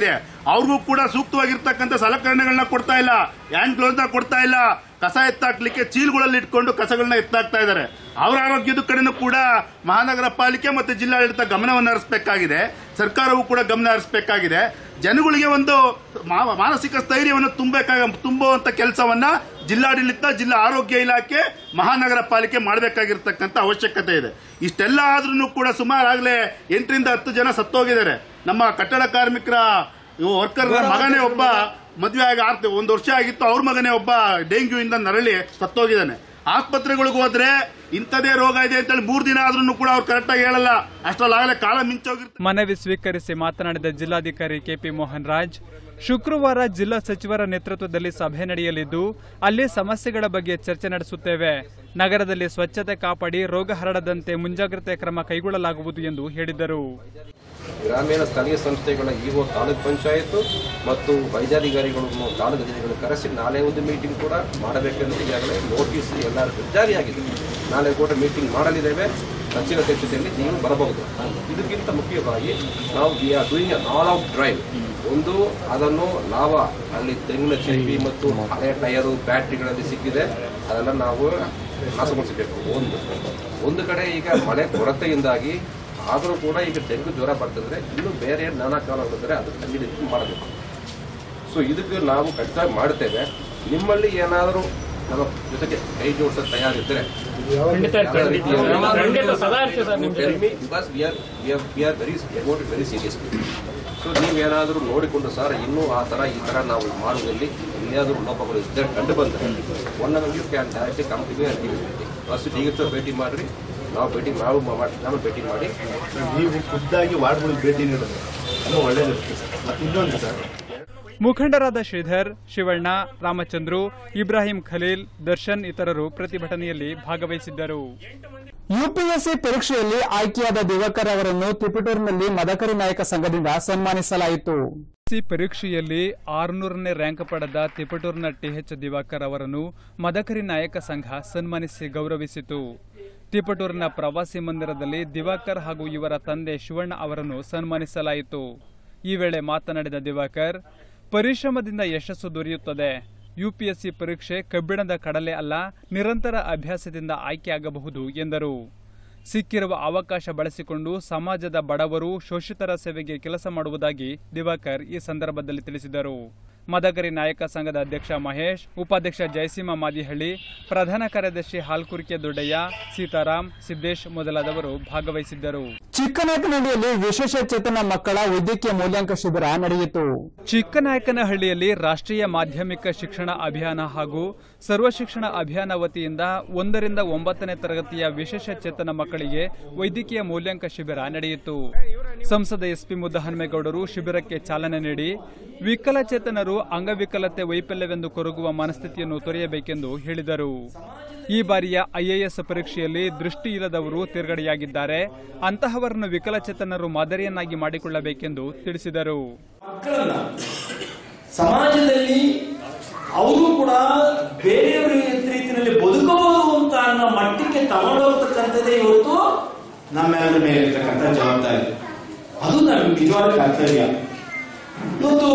ಅವ್ರಿಗೂ ಕೂಡ ಸೂಕ್ತವಾಗಿರ್ತಕ್ಕಂಥ ಸಲಕರಣೆಗಳನ್ನ ಕೊಡ್ತಾ ಇಲ್ಲ ಹ್ಯಾಂಡ್ ಗ್ಲೌಸ್ನ ಕೊಡ್ತಾ ಇಲ್ಲ ಕಸ ಎತ್ತಾಕ್ಲಿಕ್ಕೆ ಚೀಲಗಳಲ್ಲಿ ಇಟ್ಕೊಂಡು ಕಸಗಳನ್ನ ಎತ್ತಾಕ್ತಾ ಇದ್ದಾರೆ ಅವರ ಆರೋಗ್ಯದ ಕಡೆನೂ ಕೂಡ ಮಹಾನಗರ ಪಾಲಿಕೆ ಮತ್ತು ಜಿಲ್ಲಾಡಳಿತ ಗಮನವನ್ನು ಹರಿಸಬೇಕಾಗಿದೆ ಸರ್ಕಾರವು ಕೂಡ ಗಮನ ಹರಿಸಬೇಕಾಗಿದೆ ಜನಗಳಿಗೆ ಒಂದು ಮಾ- ಮಾನಸಿಕ ಸ್ಥೈರ್ಯವನ್ನು ತುಂಬಬೇಕಾಗ ತುಂಬುವಂತ ಕೆಲಸವನ್ನ ಜಿಲ್ಲಾಡಳಿತ ಜಿಲ್ಲಾ ಆರೋಗ್ಯ ಇಲಾಖೆ ಮಹಾನಗರ ಪಾಲಿಕೆ ಮಾಡಬೇಕಾಗಿರ್ತಕ್ಕಂಥ ಅವಶ್ಯಕತೆ ಇದೆ ಇಷ್ಟೆಲ್ಲ ಆದ್ರೂ ಕೂಡ ಸುಮಾರು ಆಗಲೇ ಎಂಟರಿಂದ ಹತ್ತು ಜನ ಸತ್ತೋಗಿದ್ದಾರೆ ನಮ್ಮ ಕಟ್ಟಡ ಕಾರ್ಮಿಕರ ವರ್ಕರ್ ಮಗನೇ ಒಬ್ಬ ಮದುವೆ ಆಗಿ ಆರ್ತಿ ಒಂದು ವರ್ಷ ಆಗಿತ್ತು ಅವ್ರ ಮಗನೇ ಒಬ್ಬ ಡೆಂಗ್ಯೂ ಇಂದ ನರಳಿ ಸತ್ತೋಗಿದ್ದಾನೆ ಆಸ್ಪತ್ರೆಗಳಿಗೆ ಹೋದ್ರೆ ಇಂಥದೇ ರೋಗ ಇದೆ ಅಂತೇಳಿ ಮೂರ್ ದಿನ ಆದ್ರೂ ಕೂಡ ಅವ್ರು ಕರೆಕ್ಟಾಗಿ ಹೇಳಲ್ಲ ಅಷ್ಟರಲ್ಲಾಗಲೇ ಕಾಲ ಮಿಂಚೋಗಿರ್ತಾರೆ ಮನವಿ ಸ್ವೀಕರಿಸಿ ಮಾತನಾಡಿದ ಜಿಲ್ಲಾಧಿಕಾರಿ ಕೆಪಿ ಮೋಹನ್ ರಾಜ್ ಶುಕ್ರವಾರ ಜಿಲ್ಲಾ ಸಚಿವರ ನೇತೃತ್ವದಲ್ಲಿ ಸಭೆ ನಡೆಯಲಿದ್ದು ಅಲ್ಲಿ ಸಮಸ್ಯೆಗಳ ಬಗ್ಗೆ ಚರ್ಚೆ ನಡೆಸುತ್ತೇವೆ ನಗರದಲ್ಲಿ ಸ್ವಚ್ಛತೆ ಕಾಪಾಡಿ ರೋಗ ಹರಡದಂತೆ ಮುಂಜಾಗ್ರತೆ ಕ್ರಮ ಕೈಗೊಳ್ಳಲಾಗುವುದು ಎಂದು ಹೇಳಿದರು ಗ್ರಾಮೀಣ ಸ್ಥಳೀಯ ಸಂಸ್ಥೆಗಳ ಇಒ ತಾಲೂಕ್ ಪಂಚಾಯತ್ ಮತ್ತು ವೈದ್ಯಾಧಿಕಾರಿಗಳನ್ನು ತಾಲೂಕು ಅಧಿಕಾರಿಗಳು ಕರೆಸಿ ನಾಳೆ ಒಂದು ಮೀಟಿಂಗ್ ಕೂಡ ಮಾಡಬೇಕೆಂದು ಈಗಾಗಲೇ ನೋಟಿಸ್ ಎಲ್ಲರೂ ಜಾರಿಯಾಗಿದೆ ನಾಳೆ ಕೂಡ ಮೀಟಿಂಗ್ ಮಾಡಲಿದ್ದೇವೆ ಸಚಿವ ಅಧ್ಯಕ್ಷತೆಯಲ್ಲಿ ನೀವು ಬರಬಹುದು ಇದಕ್ಕಿಂತ ಮುಖ್ಯವಾಗಿ ನಾವು we are doing all out drive ಒಂದು ಅದನ್ನು ಲಾವ ಅಲ್ಲಿ ತೆಂಗಿನ ಚಿಪ್ಪಿ ಮತ್ತು ಹಳೆ ಟಯರು ಬ್ಯಾಟ್ರಿಗಳಲ್ಲಿ ಸಿಕ್ಕಿದೆ ಅದೆಲ್ಲ ನಾವು ನಾಶಗೊಳಿಸಬೇಕು ಒಂದು ಒಂದು ಕಡೆ ಈಗ ಮಳೆ ಕೊರತೆಯಿಂದಾಗಿ ಆದರೂ ಕೂಡ ಈಗ ಡೆಂಗು ಜ್ವರ ಬರ್ತಂದ್ರೆ ಇನ್ನು ಬೇರೆ ನಾನಾ ಕಾಲ ಬಂದರೆ ಅದು ಕಂಡಿಡಿದು ಮಾಡಬೇಕು ಸೊ ಇದಕ್ಕೆ ನಾವು ಖಚಿತವಾಗಿ ಮಾಡ್ತೇವೆ ನಿಮ್ಮಲ್ಲಿ ಏನಾದರೂ ನಮ್ಮ ಜೊತೆಗೆ ಕೈ ಜೋಡಿಸೋ ತಯಾರಿದ್ದರೆ ಖಂಡಿತ, ಖಂಡಿತ. ಖಂಡಿತ, ಸದಾ ಇರ್ತೇವೆ ಸರ್ ನಿಮ್ಮ ಜೊತೆ. Because we are we are we are very about very seriously so ನೀವೇನಾದರೂ ನೋಡಿಕೊಂಡು ಸರ್ ಇನ್ನೂ ಆ ಥರ ಈ ಥರ ನಾವು ಮಾಡುವುದಲ್ಲಿ ಎಲ್ಲಿಯಾದರೂ ಲೋಪಗಳು ಇದ್ದರೆ ಕಂಡು ಬಂದರೆ one hour you can directly company first ಡಿ ಭೇಟಿ ಮಾಡಿರಿ ನಾವು ಭೇಟಿ ನಾವು ಮಾಡಿ ನಾವು ಭೇಟಿ ಮಾಡಿ ನೀವು ಖುದ್ದಾಗಿ ವಾರ್ಡ್ಗಳಿಗೆ ಭೇಟಿ ನೀಡೋದು ಅದು ಒಳ್ಳೇದಿರುತ್ತೆ ಸರ್ ಮತ್ತು ಇನ್ನೊಂದು ಸರ್ ಮುಖಂಡರಾದ ಶ್ರೀಧರ್ ಶಿವಣ್ಣ ರಾಮಚಂದ್ರು ಇಬ್ರಾಹಿಂ ಖಲೀಲ್ ದರ್ಶನ್ ಇತರರು ಪ್ರತಿಭಟನೆಯಲ್ಲಿ ಭಾಗವಹಿಸಿದ್ದರು ಯುಪಿಎಸ್ಸಿ ಪರೀಕ್ಷೆಯಲ್ಲಿ ಆಯ್ಕೆಯಾದ ದಿವಾಕರ್ ಅವರನ್ನು ತಿಪಟೂರಿನಲ್ಲಿ ಮದಕರಿ ನಾಯಕ ಸಂಘದಿಂದ ಸನ್ಮಾನಿಸಲಾಯಿತು ಸಿ ಪರೀಕ್ಷೆಯಲ್ಲಿ ಆರುನೂರನೇ ರ್ಯಾಂಕ್ ಪಡೆದ ತಿಪಟೂರಿನ ಟಿಎಚ್ ದಿವಾಕರ್ ಅವರನ್ನು ಮದಕರಿ ನಾಯಕ ಸಂಘ ಸನ್ಮಾನಿಸಿ ಗೌರವಿಸಿತು ತಿಪಟೂರಿನ ಪ್ರವಾಸಿ ಮಂದಿರದಲ್ಲಿ ದಿವಾಕರ್ ಹಾಗೂ ಇವರ ತಂದೆ ಶಿವಣ್ಣ ಅವರನ್ನು ಸನ್ಮಾನಿಸಲಾಯಿತು ಈ ವೇಳೆ ಮಾತನಾಡಿದ ದಿವಾಕರ್ ಪರಿಶ್ರಮದಿಂದ ಯಶಸ್ಸು ದೊರೆಯುತ್ತದೆ ಯುಪಿಎಸ್ಸಿ ಪರೀಕ್ಷೆ ಕಬ್ಬಿಣದ ಕಡಲೆ ಅಲ್ಲ ನಿರಂತರ ಅಭ್ಯಾಸದಿಂದ ಆಯ್ಕೆಯಾಗಬಹುದು ಎಂದರು ಸಿಕ್ಕಿರುವ ಅವಕಾಶ ಬಳಸಿಕೊಂಡು ಸಮಾಜದ ಬಡವರು ಶೋಷಿತರ ಸೇವೆಗೆ ಕೆಲಸ ಮಾಡುವುದಾಗಿ ದಿವಾಕರ್ ಈ ಸಂದರ್ಭದಲ್ಲಿ ತಿಳಿಸಿದರು ಮದಕರಿ ನಾಯಕ ಸಂಘದ ಅಧ್ಯಕ್ಷ ಮಹೇಶ್ ಉಪಾಧ್ಯಕ್ಷ ಜಯಸಿಂಹ ಮಾದಿಹಳ್ಳಿ ಪ್ರಧಾನ ಕಾರ್ಯದರ್ಶಿ ಹಾಲ್ಕುರ್ಕೆ ದೊಡ್ಡಯ್ಯ ಸೀತಾರಾಮ್ ಸಿದ್ದೇಶ್ ಮೊದಲಾದವರು ಭಾಗವಹಿಸಿದ್ದರು ಚಿಕ್ಕನಾಯಕನಹಳ್ಳಿಯಲ್ಲಿ ವಿಶೇಷ ಚೇತನ ಮಕ್ಕಳ ವೈದ್ಯಕೀಯ ಮೂಲ್ಯಾಂಕ ಶಿಬಿರ ನಡೆಯಿತು ಚಿಕ್ಕನಾಯಕನಹಳ್ಳಿಯಲ್ಲಿ ರಾಷ್ಟ್ರೀಯ ಮಾಧ್ಯಮಿಕ ಶಿಕ್ಷಣ ಅಭಿಯಾನ ಹಾಗೂ ಸರ್ವ ಶಿಕ್ಷಣ ಅಭಿಯಾನ ವತಿಯಿಂದ ಒಂದರಿಂದ ಒಂಬತ್ತನೇ ತರಗತಿಯ ವಿಶೇಷ ಚೇತನ ಮಕ್ಕಳಿಗೆ ವೈದ್ಯಕೀಯ ಮೂಲ್ಯಾಂಕ ಶಿಬಿರ ನಡೆಯಿತು ಸಂಸದ ಎಸ್ಪಿ ಮುದ್ದಹನುಮೇಗೌಡರು ಶಿಬಿರಕ್ಕೆ ಚಾಲನೆ ನೀಡಿ ವಿಕಲಚೇತನರು ಅಂಗವಿಕಲತೆ ವೈಫಲ್ಯವೆಂದು ಕೊರಗುವ ಮನಸ್ಥಿತಿಯನ್ನು ತೊರೆಯಬೇಕೆಂದು ಹೇಳಿದರು ಈ ಬಾರಿಯ ಐಎಎಸ್ ಪರೀಕ್ಷೆಯಲ್ಲಿ ದೃಷ್ಟಿ ಇಲ್ಲದವರು ತೇರ್ಗಡೆಯಾಗಿದ್ದಾರೆ ಅಂತಹವರನ್ನು ವಿಕಲಚೇತನರು ಮಾದರಿಯನ್ನಾಗಿ ಮಾಡಿಕೊಳ್ಳಬೇಕೆಂದು ತಿಳಿಸಿದರು ಮಕ್ಕಳನ್ನ ಸಮಾಜದಲ್ಲಿ ಅವರು ಕೂಡ ಬೇರೆಯವರ ರೀತಿಯಲ್ಲಿ ಬದುಕಬಹುದು ಅಂತ ಅನ್ನೋ ಮಟ್ಟಕ್ಕೆ ತಗೊಂಡೋಗ್ತಕ್ಕಂಥದ್ದೇ ಇವತ್ತು ನಮ್ಮೆಲ್ಲರ ಮೇಲೆ ಇರ್ತಕ್ಕಂಥ ಜವಾಬ್ದಾರಿ ಅದು ನಮ್ಗೆ ನಿಜವಾದ ಕರ್ತವ್ಯ ಇವತ್ತು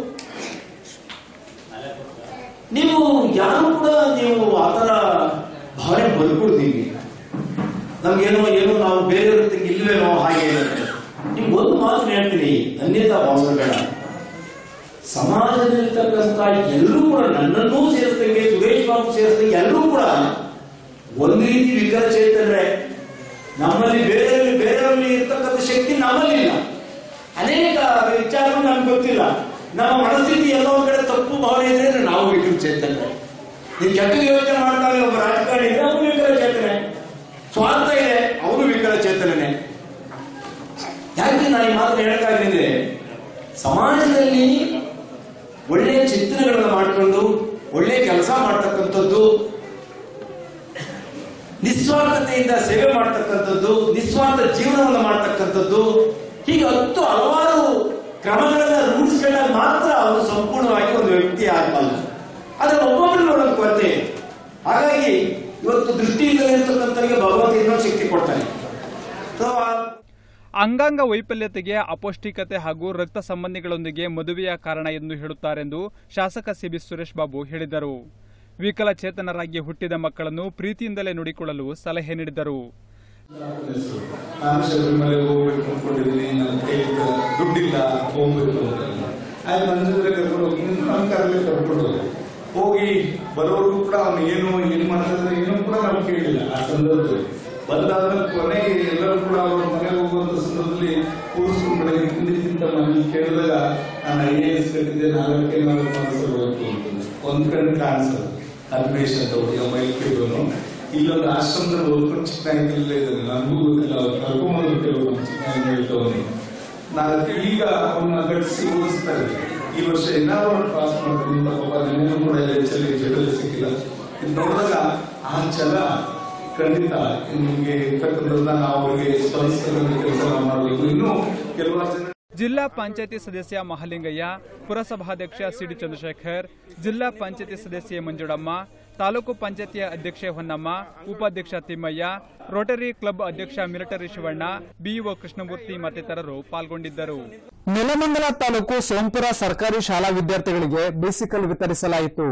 ನೀವು ಯಾರು ಕೂಡ ನೀವು ಆ ಥರ ಭಾವನೆ ಬದುಕೊಡ್ತೀವಿ ನಮ್ಗೇನೋ ಏನೋ ನಾವು ಬೇರೆಯವ್ರ ಜೊತೆಗೆ ಇಲ್ವೇನೋ ಹಾಗೆ ನಿಮ್ಗೆ ಒಂದು ಮಾತು ಹೇಳ್ತೀನಿ ಅನ್ಯತಾ ಭಾವನೆಬೇಡ ಸಮಾಜದಲ್ಲಿರ್ತಕ್ಕಂಥ ಎಲ್ಲರೂ ಕೂಡ ನನ್ನನ್ನೂ ಸೇರಿಸ್ದಂಗೆ ಸುರೇಶ್ ಬಾಬು ಸೇರಿಸ್ದಂಗೆ ಎಲ್ಲರೂ ಕೂಡ ಒಂದು ರೀತಿ ವಿಕಲಚೇತನರೇ ನಮ್ಮಲ್ಲಿ ಬೇರೆಯವರಲ್ಲಿ ಬೇರೆಯವರಲ್ಲಿ ಇರ್ತಕ್ಕಂಥ ಶಕ್ತಿ ನಮ್ಮಲ್ಲಿ ಇಲ್ಲ ಅನೇಕ ವಿಚಾರಗಳು ನಮ್ಗೆ ಗೊತ್ತಿಲ್ಲ ನಮ್ಮ ಮನಸ್ಥಿತಿ ಎಲ್ಲೋ ಒಂದ್ ಕಡೆ ತಪ್ಪು ಭಾವನೆ ಇದ್ರೆ ನಾವು ವಿಕಲಚೇತನರೇ ನೀವು ಕೆಟ್ಟ ಯೋಚನೆ ಮಾಡ್ತಾರೆ ಒಬ್ಬ ರಾಜಕಾರಣಿ ಇದ್ರೆ ಅವನು ವಿಕಲಚೇತನೆ ಸ್ವಾರ್ಥ ಇದೆ ಅವನು ವಿಕಲಚೇತನನೇ ಯಾಕೆ ನಾನು ಈ ಮಾತು ಹೇಳಕ್ಕಾಗಿದೆ ಸಮಾಜದಲ್ಲಿ ಒಳ್ಳೆಯ ಚಿಂತನೆಗಳನ್ನು ಮಾಡಿಕೊಂಡು ಒಳ್ಳೆಯ ಕೆಲಸ ಮಾಡ್ತಕ್ಕಂಥದ್ದು ನಿಸ್ವಾರ್ಥತೆಯಿಂದ ಸೇವೆ ಮಾಡ್ತಕ್ಕಂಥದ್ದು ನಿಸ್ವಾರ್ಥ ಜೀವನವನ್ನು ಮಾಡ್ತಕ್ಕಂಥದ್ದು ಹೀಗೆ ಹತ್ತು ಹಲವಾರು ಕ್ರಮಗಳನ್ನ ರೂಢಿಸ್ಕೊಂಡಾಗ ಮಾತ್ರ ಅವನು ಸಂಪೂರ್ಣವಾಗಿ ಒಂದು ವ್ಯಕ್ತಿ ಆಗಬಲ್ಲ ಆದ್ರೆ ಒಬ್ಬೊಬ್ಬರಲ್ಲಿ ಒಂದೊಂದು ಕೊರತೆ ಇದೆ ಹಾಗಾಗಿ ಇವತ್ತು ದೃಷ್ಟಿಯಿಂದಲೇ ಇರ್ತಕ್ಕಂಥವರಿಗೆ ಭಗವಂತ ಇನ್ನೊಂದು ಶಕ್ತಿ ಕೊಡ್ತಾನೆ So, ಆ ಅಂಗಾಂಗ ವೈಫಲ್ಯತೆಗೆ ಅಪೌಷ್ಟಿಕತೆ ಹಾಗೂ ರಕ್ತ ಸಂಬಂಧಿಗಳೊಂದಿಗೆ ಮದುವೆಯ ಕಾರಣ ಎಂದು ಹೇಳುತ್ತಾರೆಂದು ಶಾಸಕ ಸಿಬಿ ಸುರೇಶ್ ಬಾಬು ಹೇಳಿದರು ವಿಕಲಚೇತನರಾಗಿ ಹುಟ್ಟಿದ ಮಕ್ಕಳನ್ನು ಪ್ರೀತಿಯಿಂದಲೇ ನೋಡಿಕೊಳ್ಳಲು ಸಲಹೆ ನೀಡಿದರು ನಾನು ಶಬರಿಮಲೆಗೆ ಹೋಗ್ಬೇಕು ಅನ್ಕೊಂಡಿದ್ದೀನಿ ನನ್ನ ಕೈಗೆ ದುಡ್ಡಿಲ್ಲ ಹೋಗ್ಬೇಕು ಅಂತ ಆಯ್ತು ನನ್ನ ಜೊತೆ ಕರ್ಕೊಂಡು ಹೋಗಿ ನನ್ನ ಕಾರಲ್ಲಿ ಕರ್ಕೊಂಡು ಹೋದೆ ಹೋಗಿ ಬರೋರು ಕೂಡ ಅವನು ಏನು ಏನ್ ಮಾಡ್ತಾರೆ ಏನೂ ಕೂಡ ನಾವು ಕೇಳಿಲ್ಲ ಆ ಸಂದರ್ಭದಲ್ಲಿ ಬಂದಾದ್ಮೇಲೆ ಕೊನೆಗೆ ಎಲ್ಲರೂ ಕೂಡ ಅವ್ರ ಮನೆಗೆ ಹೋಗುವಂತ ಸಂದರ್ಭದಲ್ಲಿ ಕೂರಿಸ್ಕೊಂಡು ಬೆಳಗ್ಗೆ ತಿಂಡಿಕ್ಕಿಂತ ಮನೇಲಿ ಕೇಳಿದಾಗ ನಾನು ಐ ಎ ಎಸ್ ಕಟ್ಟಿದ್ದೆ ನಾಲ್ಕೇ ನಾಲ್ಕು ಮಾಸ ಹೋಗ್ತು ಅಂತಂದ್ರೆ ಒಂದ್ ಕಣ್ಣು ಕಾಣಿಸೋದು ಅಲ್ಮೇಶ್ ಅಂತ ಹುಡುಗ ಮೈಲ್ಕಿರೋನು ಇಲ್ಲೊಂದು ಆಶ್ರಮದಲ್ಲಿ ಓದ್ಕೊಂಡು ಚಿಕ್ಕನಾಗಿಲ್ಲ ಇದ್ದಾನೆ ನನಗೂ ಗೊತ್ತಿಲ್ಲ ಅವ್ರು ಕರ್ಕೊಂಬಂದು ಕೆಲವರು ಚಿಕ್ಕನಾಗಿ ಹೇಳ್ತವನು ನಾನು ಈಗ ಅವನ್ನ ಕಟ್ಟಿಸಿ ಓದಿಸ್ತಾ ಇದ್ದೆ ಈ ವರ್ಷ ಏನಾದ್ರು ಒಂದು ಪಾಸ್ ಮಾಡ್ತೀನಿ ಅಂತ ಪಾಪ ನಿನ್ನೆ ಕೂಡ ಹೆಚ್ಚಲ್ಲಿ ಜಗಲ್ಲಿ ಸಿಕ್ಕಿಲ್ಲ ಇದು ನೋಡಿದಾಗ ಆ ಛಲ ಖಂಡಿತ ನಿಮಗೆ ಇರ್ತಕ್ಕಂಥದ್ದನ್ನ ನಾವು ಅವರಿಗೆ ಸ್ಪಂದಿಸ್ತಕ್ಕಂಥ ಕೆಲಸ ನಾವು ಮಾಡಬೇಕು ಇನ್ನು ಕೆಲವಾರು ಜನ ಜಿಲ್ಲಾ ಪಂಚಾಯತಿ ಸದಸ್ಯ ಮಹಾಲಿಂಗಯ್ಯ ಪುರಸಭಾಧ್ಯಕ್ಷ ಸಿಡಿ ಚಂದ್ರಶೇಖರ್ ಜಿಲ್ಲಾ ಪಂಚಾಯತಿ ಸದಸ್ಯೆ ಮಂಜುಳಮ್ಮ ತಾಲೂಕು ಪಂಚಾಯತಿಯ ಅಧ್ಯಕ್ಷೆ ಹೊನ್ನಮ್ಮ ಉಪಾಧ್ಯಕ್ಷ ತಿಮ್ಮಯ್ಯ ರೋಟರಿ ಕ್ಲಬ್ ಅಧ್ಯಕ್ಷ ಮಿಲಿಟರಿ ಶಿವಣ್ಣ ಬಿಇಒ ಕೃಷ್ಣಮೂರ್ತಿ ಮತ್ತಿತರರು ಪಾಲ್ಗೊಂಡಿದ್ದರು ನೆಲಮಂಗಲ ತಾಲೂಕು ಸೋಂಪುರ ಸರ್ಕಾರಿ ಶಾಲಾ ವಿದ್ಯಾರ್ಥಿಗಳಿಗೆ ಬೈಸಿಕಲ್ ವಿತರಿಸಲಾಯಿತು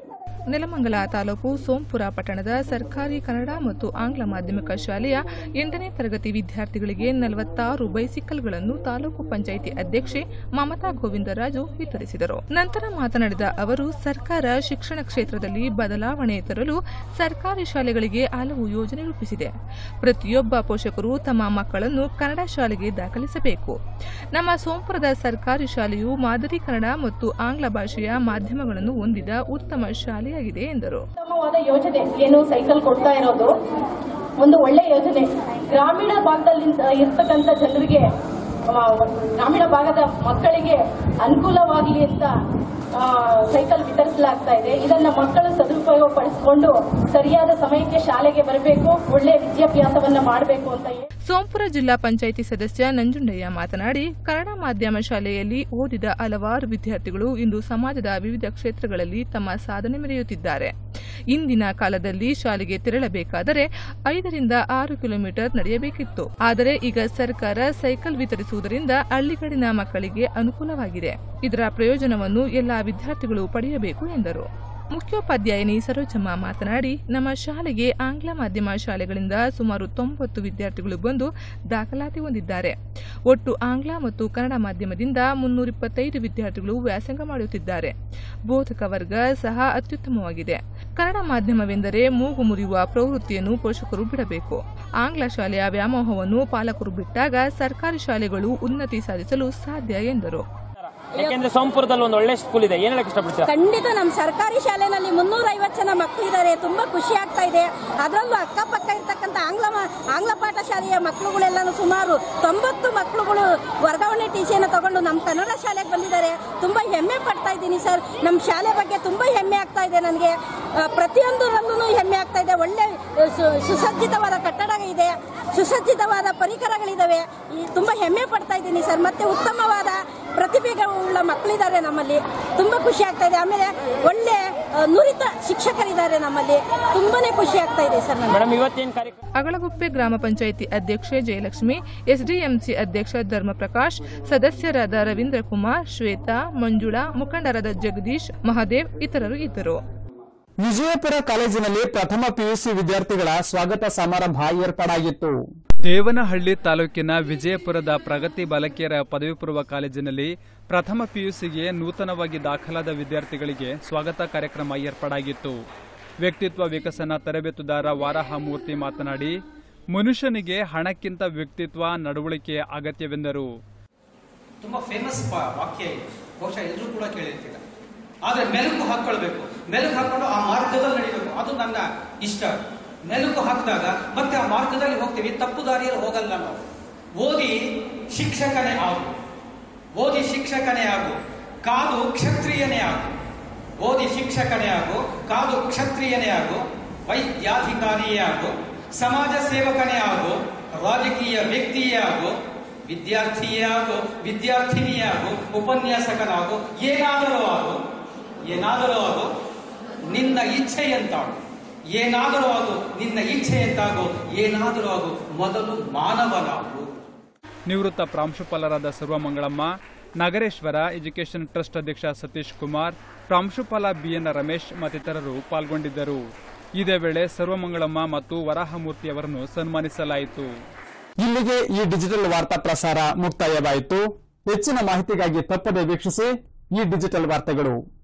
ನೆಲಮಂಗಲ ತಾಲೂಕು ಸೋಂಪುರ ಪಟ್ಟಣದ ಸರ್ಕಾರಿ ಕನ್ನಡ ಮತ್ತು ಆಂಗ್ಲ ಮಾಧ್ಯಮಿಕ ಶಾಲೆಯ ಎಂಟನೇ ತರಗತಿ ವಿದ್ಯಾರ್ಥಿಗಳಿಗೆ ನಲವತ್ತಾರು ಬೈಸಿಕಲ್ಗಳನ್ನು ತಾಲೂಕು ಪಂಚಾಯಿತಿ ಅಧ್ಯಕ್ಷೆ ಮಮತಾ ಗೋವಿಂದರಾಜು ವಿತರಿಸಿದರು ನಂತರ ಮಾತನಾಡಿದ ಅವರು ಸರ್ಕಾರ ಶಿಕ್ಷಣ ಕ್ಷೇತ್ರದಲ್ಲಿ ಬದಲಾವಣೆ ತರಲು ಸರ್ಕಾರಿ ಶಾಲೆಗಳಿಗೆ ಹಲವು ಯೋಜನೆ ರೂಪಿಸಿದೆ ಪ್ರತಿಯೊಬ್ಬ ಪೋಷಕರು ತಮ್ಮ ಮಕ್ಕಳನ್ನು ಕನ್ನಡ ಶಾಲೆಗೆ ದಾಖಲಿಸಬೇಕು ನಮ್ಮ ಸೋಂಪುರದ ಸರ್ಕಾರಿ ಶಾಲೆಯು ಮಾದರಿ ಕನ್ನಡ ಮತ್ತು ಆಂಗ್ಲ ಭಾಷೆಯ ಮಾಧ್ಯಮಗಳನ್ನು ಹೊಂದಿದ ಉತ್ತಮ ಶಾಲೆಯಾಗಿದೆ ಎಂದರು ಉತ್ತಮವಾದ ಯೋಜನೆ ಏನು ಸೈಕಲ್ ಕೊಡ್ತಾ ಇರೋದು ಒಂದು ಒಳ್ಳೆ ಯೋಜನೆ ಗ್ರಾಮೀಣ ಭಾಗದಲ್ಲಿ ಇರ್ತಕ್ಕಂಥ ಜನರಿಗೆ ಆ, ಗ್ರಾಮೀಣ ಭಾಗದ ಮಕ್ಕಳಿಗೆ ಅನುಕೂಲವಾಗಲಿ ಅಂತ ಆ, ಸೈಕಲ್ ವಿತರಿಸಲಾಗ್ತಾ ಇದೆ ಇದನ್ನ ಮಕ್ಕಳು ಸದುಪಯೋಗ ಪಡಿಸಿಕೊಂಡು ಸರಿಯಾದ ಸಮಯಕ್ಕೆ ಶಾಲೆಗೆ ಬರಬೇಕು ಒಳ್ಳೆ ವಿದ್ಯಾಭ್ಯಾಸವನ್ನ ಮಾಡಬೇಕು ಅಂತ ಹೇಳಿ ಸೋಂಪುರ ಜಿಲ್ಲಾ ಪಂಚಾಯಿತಿ ಸದಸ್ಯ ನಂಜುಂಡಯ್ಯ ಮಾತನಾಡಿ ಕನ್ನಡ ಮಾಧ್ಯಮ ಶಾಲೆಯಲ್ಲಿ ಓದಿದ ಹಲವಾರು ವಿದ್ಯಾರ್ಥಿಗಳು ಇಂದು ಸಮಾಜದ ವಿವಿಧ ಕ್ಷೇತ್ರಗಳಲ್ಲಿ ತಮ್ಮ ಸಾಧನೆ ಮೆರೆಯುತ್ತಿದ್ದಾರೆ ಇಂದಿನ ಕಾಲದಲ್ಲಿ ಶಾಲೆಗೆ ತೆರಳಬೇಕಾದರೆ ಐದರಿಂದ ಆರು ಕಿಲೋಮೀಟರ್ ನಡೆಯಬೇಕಿತ್ತು ಆದರೆ ಈಗ ಸರ್ಕಾರ ಸೈಕಲ್ ವಿತರಿಸುವುದರಿಂದ ಹಳ್ಳಿಗಳಿನ ಮಕ್ಕಳಿಗೆ ಅನುಕೂಲವಾಗಿದೆ ಇದರ ಪ್ರಯೋಜನವನ್ನು ಎಲ್ಲಾ ವಿದ್ಯಾರ್ಥಿಗಳು ಪಡೆಯಬೇಕು ಎಂದರು ಮುಖ್ಯೋಪಾಧ್ಯಾಯಿನಿ ಸರೋಜಮ್ಮ ಮಾತನಾಡಿ ನಮ್ಮ ಶಾಲೆಗೆ ಆಂಗ್ಲ ಮಾಧ್ಯಮ ಶಾಲೆಗಳಿಂದ ಸುಮಾರು ತೊಂಬತ್ತು ವಿದ್ಯಾರ್ಥಿಗಳು ಬಂದು ದಾಖಲಾತಿ ಹೊಂದಿದ್ದಾರೆ ಒಟ್ಟು ಆಂಗ್ಲ ಮತ್ತು ಕನ್ನಡ ಮಾಧ್ಯಮದಿಂದ ಮುನ್ನೂರ ಇಪ್ಪತ್ತೈದು ವಿದ್ಯಾರ್ಥಿಗಳು ವ್ಯಾಸಂಗ ಮಾಡುತ್ತಿದ್ದಾರೆ ಬೋಧಕ ವರ್ಗ ಸಹ ಅತ್ಯುತ್ತಮವಾಗಿದೆ ಕನ್ನಡ ಮಾಧ್ಯಮವೆಂದರೆ ಮೂಗು ಮುರಿಯುವ ಪ್ರವೃತ್ತಿಯನ್ನು ಪೋಷಕರು ಬಿಡಬೇಕು ಆಂಗ್ಲ ಶಾಲೆಯ ವ್ಯಾಮೋಹವನ್ನು ಪಾಲಕರು ಬಿಟ್ಟಾಗ ಸರ್ಕಾರಿ ಶಾಲೆಗಳು ಉನ್ನತಿ ಸಾಧಿಸಲು ಸಾಧ್ಯ ಎಂದರು ಯಾಕೆಂದ್ರೆ ಸೋಂಪುರದಲ್ಲಿ ಒಂದು ಒಳ್ಳೆ ಸ್ಕೂಲ್ ಇದೆ ಏನ್ ಹೇಳಕ್ ಇಷ್ಟಪಡ್ತೀರಾ ಖಂಡಿತ ನಮ್ಮ ಸರ್ಕಾರಿ ಶಾಲೆನಲ್ಲಿ ಮುನ್ನೂರ ಐವತ್ತು ಜನ ಮಕ್ಕಳಿದ್ದಾರೆ ತುಂಬಾ ಖುಷಿ ಆಗ್ತಾ ಇದೆ ಅದರಲ್ಲೂ ಅಕ್ಕಪಕ್ಕ ಇರ್ತಕ್ಕಂಥ ಆಂಗ್ಲ ಮಾ- ಆಂಗ್ಲ ಪಾಠ ಶಾಲೆಯ ಮಕ್ಕಳುಗಳೆಲ್ಲನೂ ಸುಮಾರು ತೊಂಬತ್ತು ಮಕ್ಕಳುಗಳು ವರ್ಗಾವಣೆ ಟಿಸಿಯನ್ನು ತಗೊಂಡು ನಮ್ಮ ಕನ್ನಡ ಶಾಲೆಗೆ ಬಂದಿದ್ದಾರೆ ತುಂಬಾ ಹೆಮ್ಮೆ ಪಡ್ತಾ ಇದ್ದೀನಿ ಸರ್ ನಮ್ಮ ಶಾಲೆ ಬಗ್ಗೆ ತುಂಬಾ ಹೆಮ್ಮೆ ಆಗ್ತಾ ಇದೆ ನನಗೆ ಆ, ಪ್ರತಿಯೊಂದರಲ್ಲೂ ಹೆಮ್ಮೆ ಆಗ್ತಾ ಇದೆ ಒಳ್ಳೆ ಆ, ಸು- ಸುಸಜ್ಜಿತವಾದ ಕಟ್ಟಡ ಇದೆ ಸುಸಜ್ಜಿತವಾದ ಪರಿಕರಗಳಿದಾವೆ ಈ ತುಂಬಾ ಹೆಮ್ಮೆ ಪಡ್ತಾ ಇದ್ದೀನಿ ಸರ್ ಮತ್ತೆ ಉತ್ತಮವಾದ ಪ್ರತಿಭೆಗಳುಳ್ಳ ಮಕ್ಕಳಿದ್ದಾರೆ ನಮ್ಮಲ್ಲಿ ತುಂಬಾ ಖುಷಿ ಆಗ್ತಾ ಇದೆ ಆಮೇಲೆ ಒಳ್ಳೆ ಆ, ನುರಿತ ಶಿಕ್ಷಕರಿದ್ದಾರೆ ನಮ್ಮಲ್ಲಿ ತುಂಬಾನೇ ಖುಷಿ ಆಗ್ತಾ ಇದೆ ಸರ್ ನನಗೆ ಮೇಡಮ್ ಇವತ್ತೇನ್ ಕಾರ್ಯಕ್ರಮ ಅಗಳಗುಪ್ಪೆ ಗ್ರಾಮ ಪಂಚಾಯಿತಿ ಅಧ್ಯಕ್ಷೆ ಜಯಲಕ್ಷ್ಮಿ ಎಸ್ಡಿಎಂಸಿ ಅಧ್ಯಕ್ಷ ಧರ್ಮಪ್ರಕಾಶ್ ಸದಸ್ಯರಾದ ರವೀಂದ್ರ ಕುಮಾರ್ ಶ್ವೇತಾ ಮಂಜುಳಾ ಮುಖಂಡರಾದ ಜಗದೀಶ್ ಮಹಾದೇವ್ ಇತರರು ಇದ್ದರು ವಿಜಯಪುರ ಕಾಲೇಜಿನಲ್ಲಿ ಪ್ರಥಮ ಪಿಯುಸಿ ವಿದ್ಯಾರ್ಥಿಗಳ ಸ್ವಾಗತ ಸಮಾರಂಭ ಏರ್ಪಾಡಾಗಿತ್ತು ದೇವನಹಳ್ಳಿ ತಾಲೂಕಿನ ವಿಜಯಪುರದ ಪ್ರಗತಿ ಬಾಲಕಿಯರ ಪದವಿ ಪೂರ್ವ ಕಾಲೇಜಿನಲ್ಲಿ ಪ್ರಥಮ ಪಿಯುಸಿಗೆ ನೂತನವಾಗಿ ದಾಖಲಾದ ವಿದ್ಯಾರ್ಥಿಗಳಿಗೆ ಸ್ವಾಗತ ಕಾರ್ಯಕ್ರಮ ಏರ್ಪಾಡಾಗಿತ್ತು ವ್ಯಕ್ತಿತ್ವ ವಿಕಸನ ತರಬೇತುದಾರ ವಾರಾಹ ಮೂರ್ತಿ ಮಾತನಾಡಿ ಮನುಷ್ಯನಿಗೆ ಹಣಕ್ಕಿಂತ ವ್ಯಕ್ತಿತ್ವ ನಡವಳಿಕೆ ಅಗತ್ಯವೆಂದರು ತುಂಬಾ ಫೇಮಸ್ ವಾಕ್ಯ ಇದು ಬಹುಶಃ ಎಲ್ಲರೂ ಕೂಡ ಕೇಳಿರ್ತೀರ ಆದ್ರೆ ಮೆಲುಕು ಹಾಕೊಳ್ಬೇಕು ಮೆಲುಕು ಹಾಕೊಂಡು ಆ ಮಾರ್ಗದಲ್ಲಿ ನಡಿಬೇಕು ಅದು ನನ್ನ ಇಷ್ಟ ಮೆಲುಕು ಹಾಕಿದಾಗ ಮತ್ತೆ ಆ ಮಾರ್ಗದಲ್ಲಿ ಹೋಗ್ತೀವಿ ತಪ್ಪು ದಾರಿಯಲ್ಲಿ ಹೋಗಲ್ಲ ನಾವು ಓದಿ ಶಿಕ್ಷಕನೇ ಆಗು ಓದಿ ಶಿಕ್ಷಕನೇ ಆಗು ಕಾದು ಕ್ಷತ್ರಿಯನೇ ಆಗು ಓದಿ ಶಿಕ್ಷಕನೇ ಆಗು ಕಾದು ಕ್ಷತ್ರಿಯನೇ ಆಗು ವೈದ್ಯಾಧಿಕಾರಿಯೇ ಆಗು ಸಮಾಜ ಸೇವಕನೇ ಆಗು ರಾಜಕೀಯ ವ್ಯಕ್ತಿಯೇ ಆಗು ವಿದ್ಯಾರ್ಥಿಯೇ ಆಗು ವಿದ್ಯಾರ್ಥಿನಿಯೇ ಆಗು ಉಪನ್ಯಾಸಕನಾಗು ಏನಾದರೂ ಆಗು ಏನಾದರೂ ಆಗು ನಿನ್ನ ಇಚ್ಛೆಯಂತಾಗು ಏನಾದರೂ ಆಗು ನಿನ್ನ ಇಚ್ಛೆಯಂತಾಗು ಏನಾದರೂ ಆಗು ಮೊದಲು ಮಾನವನಾಗು ನಿವೃತ್ತ ಪ್ರಾಂಶುಪಾಲರಾದ ಸರ್ವಮಂಗಳಮ್ಮ ನಗರೇಶ್ವರ ಎಜುಕೇಷನ್ ಟ್ರಸ್ಟ್ ಅಧ್ಯಕ್ಷ ಸತೀಶ್ ಕುಮಾರ್ ಪ್ರಾಂಶುಪಾಲ ಬಿಎನ್ ರಮೇಶ್ ಮತ್ತಿತರರು ಪಾಲ್ಗೊಂಡಿದ್ದರು ಇದೇ ವೇಳೆ ಸರ್ವಮಂಗಳಮ್ಮ ಮತ್ತು ವರಾಹಮೂರ್ತಿ ಅವರನ್ನು ಸನ್ಮಾನಿಸಲಾಯಿತು ಇಲ್ಲಿಗೆ ಈ ಡಿಜಿಟಲ್ ವಾರ್ತಾ ಪ್ರಸಾರ ಮುಕ್ತಾಯವಾಯಿತು ಹೆಚ್ಚಿನ ಮಾಹಿತಿಗಾಗಿ ತಪ್ಪದೆ ವೀಕ್ಷಿಸಿ ಈ ಡಿಜಿಟಲ್ ವಾರ್ತೆಗಳು